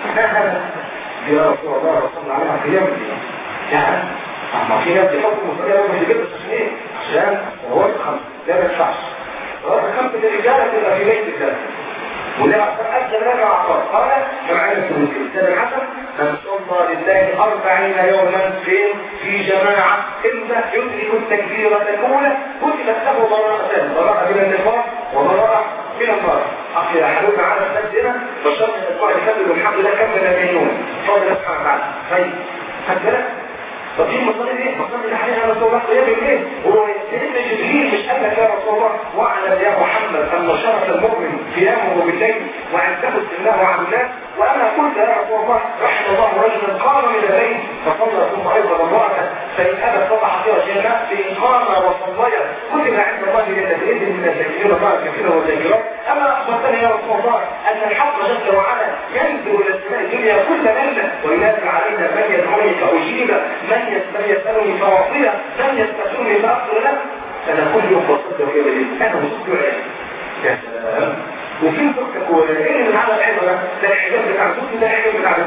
يا رسول الله صلى عليه وسلم يعني ما في ناس بيحطوا المصليه لازم يجيب عشان ايه؟ عشان هو خمسه لا ما ينفعش صلاه الخمسه للرجاله تبقى في بيت الله ولما أكد لنا عطار قال جمعنا السلوكي سيد الحسن من صلى لله أربعين يوما فين في جماعة إما يدرك التكبيرة الأولى كتبت له براءتان براءة من النفاق وبراءة من النار أخي أحدنا على الناس هنا بشرط أن الأسبوع يكمل والحمد لله كمل مليون فضل الله سبحانه وتعالى طيب خد طب دي المصادر ايه؟ مصادر عليها رسول الله قيام الليل هو سيدنا جبريل مش قال لك يا رسول الله واعلم يا محمد ان شرف المؤمن قيامه بالليل وعزه سنه عن الناس وانا قلت يا رسول الله رحم الله رجلا قام من الليل فصلى ثم ايضا امراته فان ابى صبح فيها جنه فان قام وصليا كتب عند الله جنتين من الذاكرين الله كثيرا والذاكرات اما اخبرتني يا رسول الله ان الحق جل وعلا ينزل الى السماء الدنيا كل ليله وينزل علينا من يدعوني فاجيب من من يسالني فاعطيه من يستغفرني فاغفر له انا كل يوم بصدق في الليل انا مسؤول يا سلام وفي صدق وايه اللي على العلم ده ده الحجاب بتاع صوتي ده الحجاب بتاع ده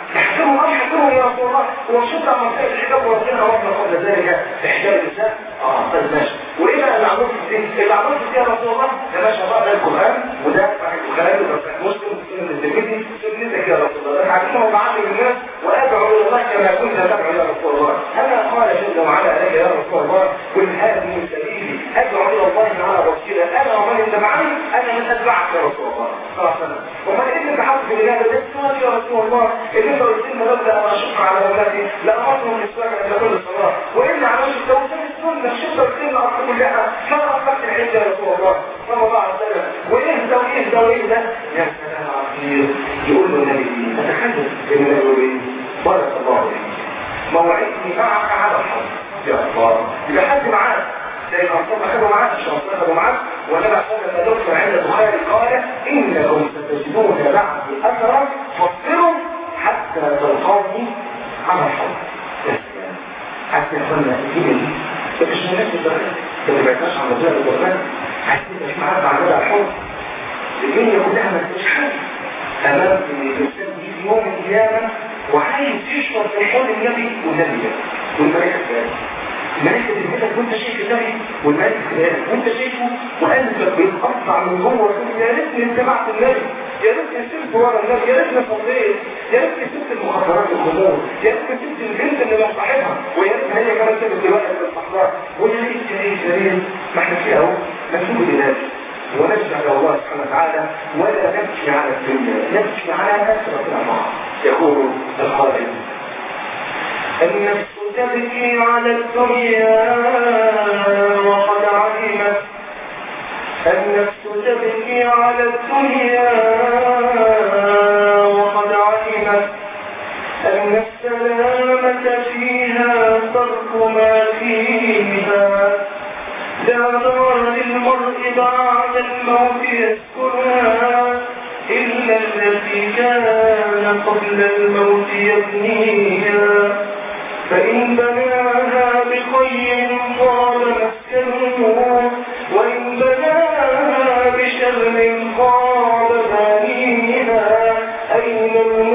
يحكمهم أم يحكمهم يا رسول الله وشد عن مسائل الحجاب وربنا ربنا قبل ذلك إحجاب النساء اه طيب ماشي وإيه بقى اللي عملت في الدين؟ اللي عملت فيه يا رسول الله ده ما شاء الله ده القرآن وده صحيح البخاري وده صحيح مسلم وسنن الترمذي سنتك يا رسول الله أنا عارفين وبعلم الناس وأدعو إلى الله كما كنت أدعو يا رسول الله أنا قال جل وعلا عليك يا رسول الله قل هذه سبيلي أدعو إلى الله على بصيرة أنا ومن اتبعني أنا من أتبعك يا رسول الله صلى الله عليه وسلم وما إذن بحق في الله ده السؤال يا رسول الله إذن انت قلت لنا لابد أن أشق على أولادي لأمرهم الإسلام عند كل صلاة وإن عملت التوزيع السنة الشقة قلت لنا أصل كلها فأنا أصبحت العيد يا رسول الله صلى الله عليه وسلم وإهدى وإهدى وإهدى يا سلام عظيم يقول له النبي أتحدث بالنبي يقول بارك الله فيك موعدني معك على الحق يا الله يبقى حد معاك زي الأنصار أخذوا معاك الشمس أخذوا معاك والنبي صلى الله عليه وسلم عند البخاري قال إنكم ستجدون بعد أثرا فاصبروا حتى تلقوني على الحوض حتى يقولنا الدين مش من نفس الدرجة ما بعدناش عن مجال القرآن عايزين مش معاك بعد على الحوض الدنيا كلها ما تبقاش حاجة أمام الإنسان في يوم القيامة وعايز يشرب في حوض النبي والنبي ده والملائكة كذلك الملائكة تلمسك وانت شايف النبي والملائكة كذلك وانت شايفه وقلبك بيتقطع من جوه وتقول يا ريتني اتبعت النبي يا ريتني سبت ورا النبي يا ريتني صليت يا ريتني سبت المخدرات الخمور يا ريتني سبت البنت اللي مش صاحبها ويا ريتني هي كمان سبت الولد اللي صاحبها ويا ريت يا ريت يا ريت ما احنا فيها اهو نتوب الى ونشهد الله سبحانه وتعالى ولا نبكي على الدنيا نبكي على كثرة الأعمار يقول القائل النفس تبكي على الدنيا وقد علمت النفس تبكي على الدنيا وقد علمت أن السلامة فيها ترك ما فيها لا دار للمرء بعد الموت يسكنها إلا التي كان قبل الموت يبنيها فإن بناها بخير طاب مسكنه وإن بناها بشر خاب بانيها أين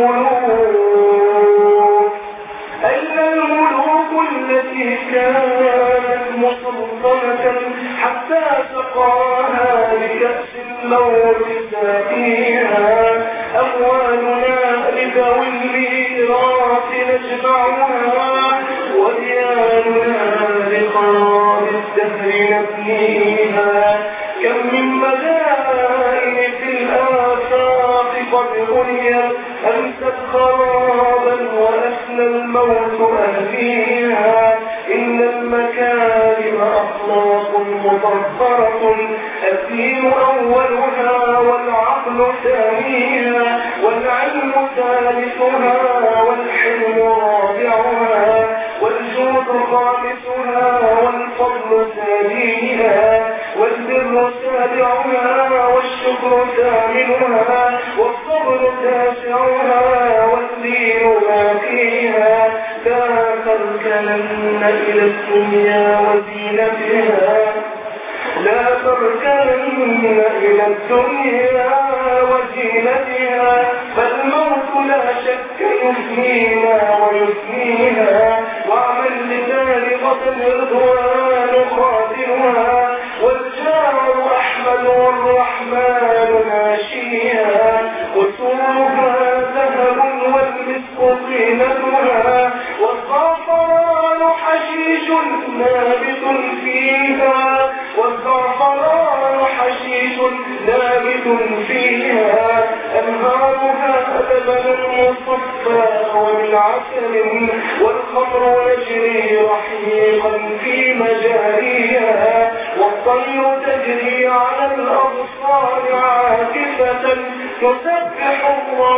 الملوك أين الملوك التي كانت مسلطنة حتى سقاها بكأس الموت ساقيها أموالنا لذوي الميراث نجمعها ودياننا لخراب الدهر نبنيها كم من مدائن في الآفاق قد بنيت أمست خرابا وأفنى الموت أهليها إن المكارم أخلاق مطهرة الدين أولها والعقل ثانيها والعلم ثالثها والحلم رابعها والجود خامسها والفضل ثانيها والبر سابعها والشكر ثامنها والصبر تاسعها والدين باقيها لا تركنن إلى الدنيا وزينتها لا تركنن إلى الدنيا وزينتها فالموت لا شك يفنينا ويفنيها واعمل لبالغة الرضوان خاتمها والجار أحمد والرحمن ناشيها وسورها ذهب والمسك طينتها والزعفران حشيش نابت فيها والزعفران حشيش نابت فيها أنهارها لبن مصفى ومن عسل والخمر يجري رحيقا في مجاريها والطير تجري على الأغصان عاكفة تسبح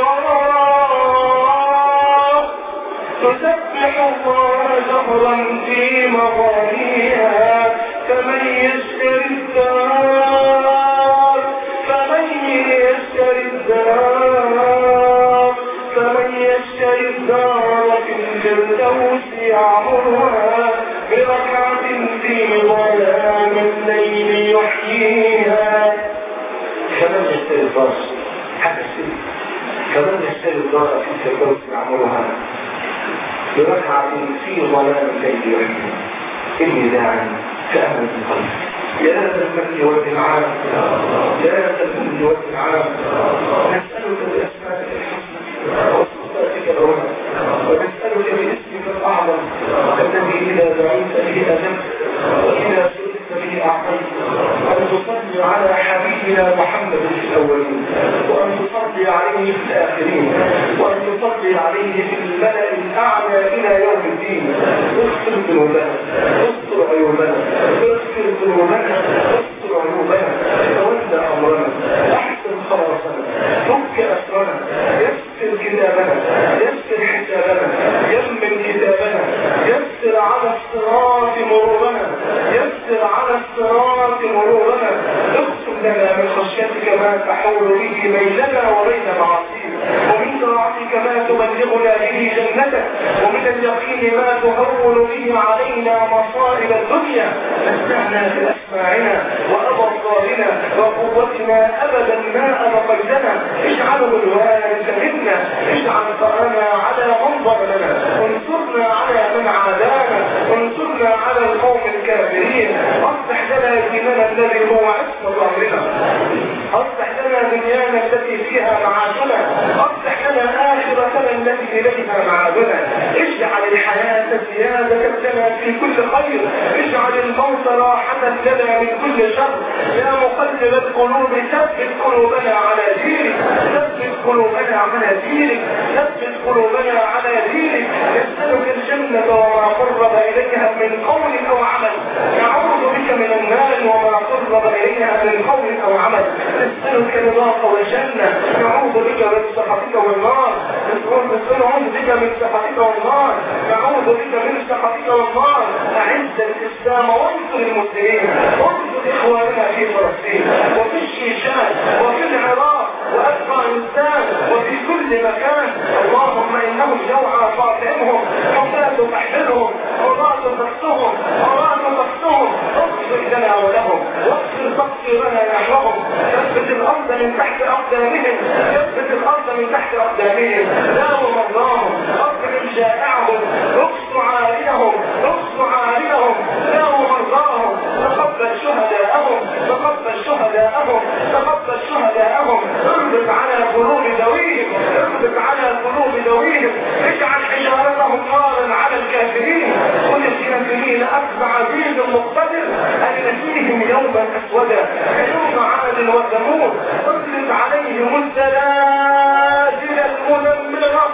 الله تسبح الله جهرا في مغانيها فمن يشتري الدار فمن يشتري الدار فمن يشتري الدار في الفردوس يعمرها بركعة في ظلام الليل يحييها فمن يشتري الدار حتى السنة فمن يشتري نسأل الله في الفردوس نعمرها بركعة في ظلام الليل يحيي إني داعي كأمل القلب يا ذا المجد والإنعام يا ذا المجد والإنعام نسألك بأسمائك الحسنى وصفاتك العلى ونسألك باسمك الأعظم الذي إذا دعيت به أجبت وإذا سئلت به أعطيت أن تصلي على حبيبنا محمد في الأولين وأن تصلي عليه في الآخرين وأن تصلي عليه في الملأ الأعلى إلى يوم الدين اغفر ذنوبنا استر عيوبنا اغفر ذنوبنا استر عيوبنا تولى أمرنا أحسن خلاصنا فك أسرنا يسر كتابنا يسر حسابنا يمن كتابنا يسر على الصراط مرورنا يسر على الصراط مرورنا اقسم لنا من خشيتك ما تحول به بيننا وبين معاصيك ومن طاعتك ما تبلغنا به جنتك ومن اليقين ما تهون به علينا مصائب الدنيا متعنا باسماعنا وابصارنا وقوتنا ابدا ما ابقيتنا اجعله الوارث منا اجعل ثارنا على من ظلمنا انصرنا على من عادانا انصرنا على القوم الكافرين اصلح لنا ديننا الذي هو عصمه امرنا اصلح لنا دنيانا التي فيها معاشنا اصلح لنا اخرتنا التي اليها معادنا اجعل الحياه زياده لنا في كل خير اجعل الموت راحه لنا من كل شر يا مقلب القلوب ثبت قلوبنا على دينك ثبت قلوبنا على دينك ثبت قلوبنا على دينك نسألك الجنة وما قرب إليها من قول أو عمل نعوذ بك من النار وما قرب إليها من قول أو عمل نسألك رضاك والجنة نعوذ بك من سخطك والنار نعوذ بك من سخطك والنار نعوذ بك من سخطك والنار أعز الإسلام وانصر المسلمين وانصر إخواننا في فلسطين وفي الشيشان وفي العراق وأفغانستان وفي كل مكان اللهم إنهم جوعى فاطعمهم حفاة تحملهم عراة تقصهم عراة تقصهم اغفر لنا ولهم واغفر تقصيرنا نحوهم ثبت الأرض من تحت أقدامهم ثبت الأرض من تحت أقدامهم داووا مرضاهم أطعم جائعهم اقص عاريهم اقص عاريهم داووا مرضاهم تقبل شهداءهم تقبل شهداءهم تقبل شهداءهم اربط على قلوب ذويهم اربط على قلوب ذويهم اجعل حجارتهم نارا على الكافرين قل الكافرين اخذ عزيز مقتدر ان فيهم يوما اسودا كيوم عاد وثمود اطلق عليهم الزلازل المدمره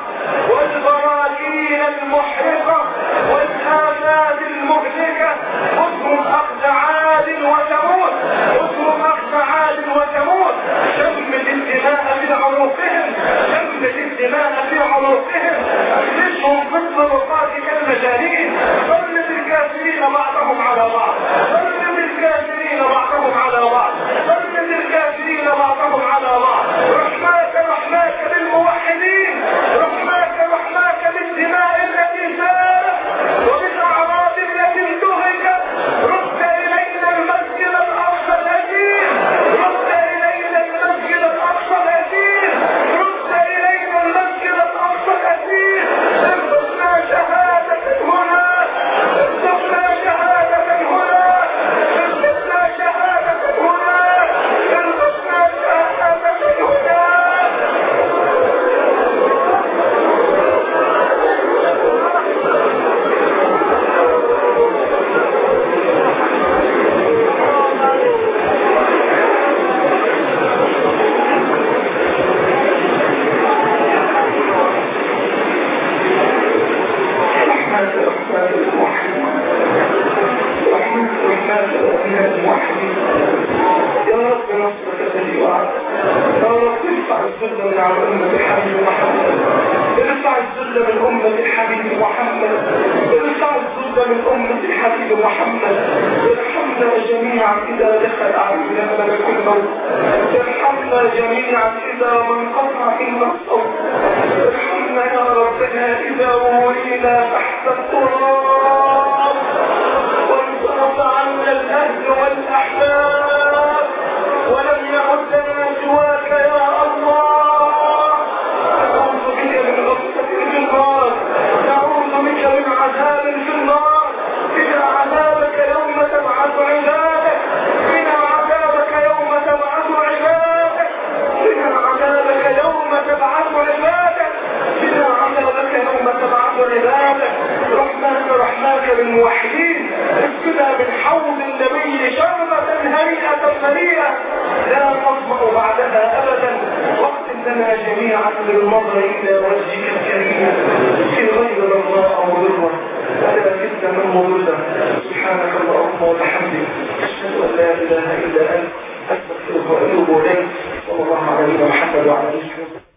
والبراكين المحرقه والآفات المهلكه اطلق اخذ عاد وثمود اطلق اخذ عاد وثمود شمت الدماء في عروقهم شمت الدماء في عروقهم اخرجهم في الطرقات كالمجانين ضرب الكافرين بعضهم على بعض ضرب الكافرين بعضهم على بعض ضرب الكافرين بعضهم على بعض رحماك رحماك للموحدين رحماك رحماك للدماء التي سالت وبالاعراض التي انتهكت رد الينا المسجد الاقصى الهجير رد الينا المسجد الاقصى الهجير رد الينا المسجد الاقصى الهجير ارزقنا شهادة هنا ارزقنا شهادة هنا ارزقنا شهادة هنا ارزقنا شهادة هنا رحمة رحمة الموحدين رحمة رحمة رحمة الموحدين يا رب نصرك الذي وعدت يا رب ارفع الذل من على أمة الحبيب محمد ارفع الذل من أمة الحبيب محمد ارفع الذل من أمة الحبيب محمد ارحمنا جميعا إذا دخل علينا ملك الموت ارحمنا جميعا إذا ما انقطع إلا الصوت ارحمنا يا ربنا إذا ولينا تحت التراب وانصرف عنا الأهل والأحباب ولم يعد لنا سواك يا الله نعوذ جميعا بالنظر إلى وجهك الكريم في غير ضراء مضرة ولا فتنة مضلة سبحانك اللهم وبحمدك أشهد أن لا إله إلا أنت أستغفرك وأتوب إليك صلى الله عليه محمد وعلى آله وسلم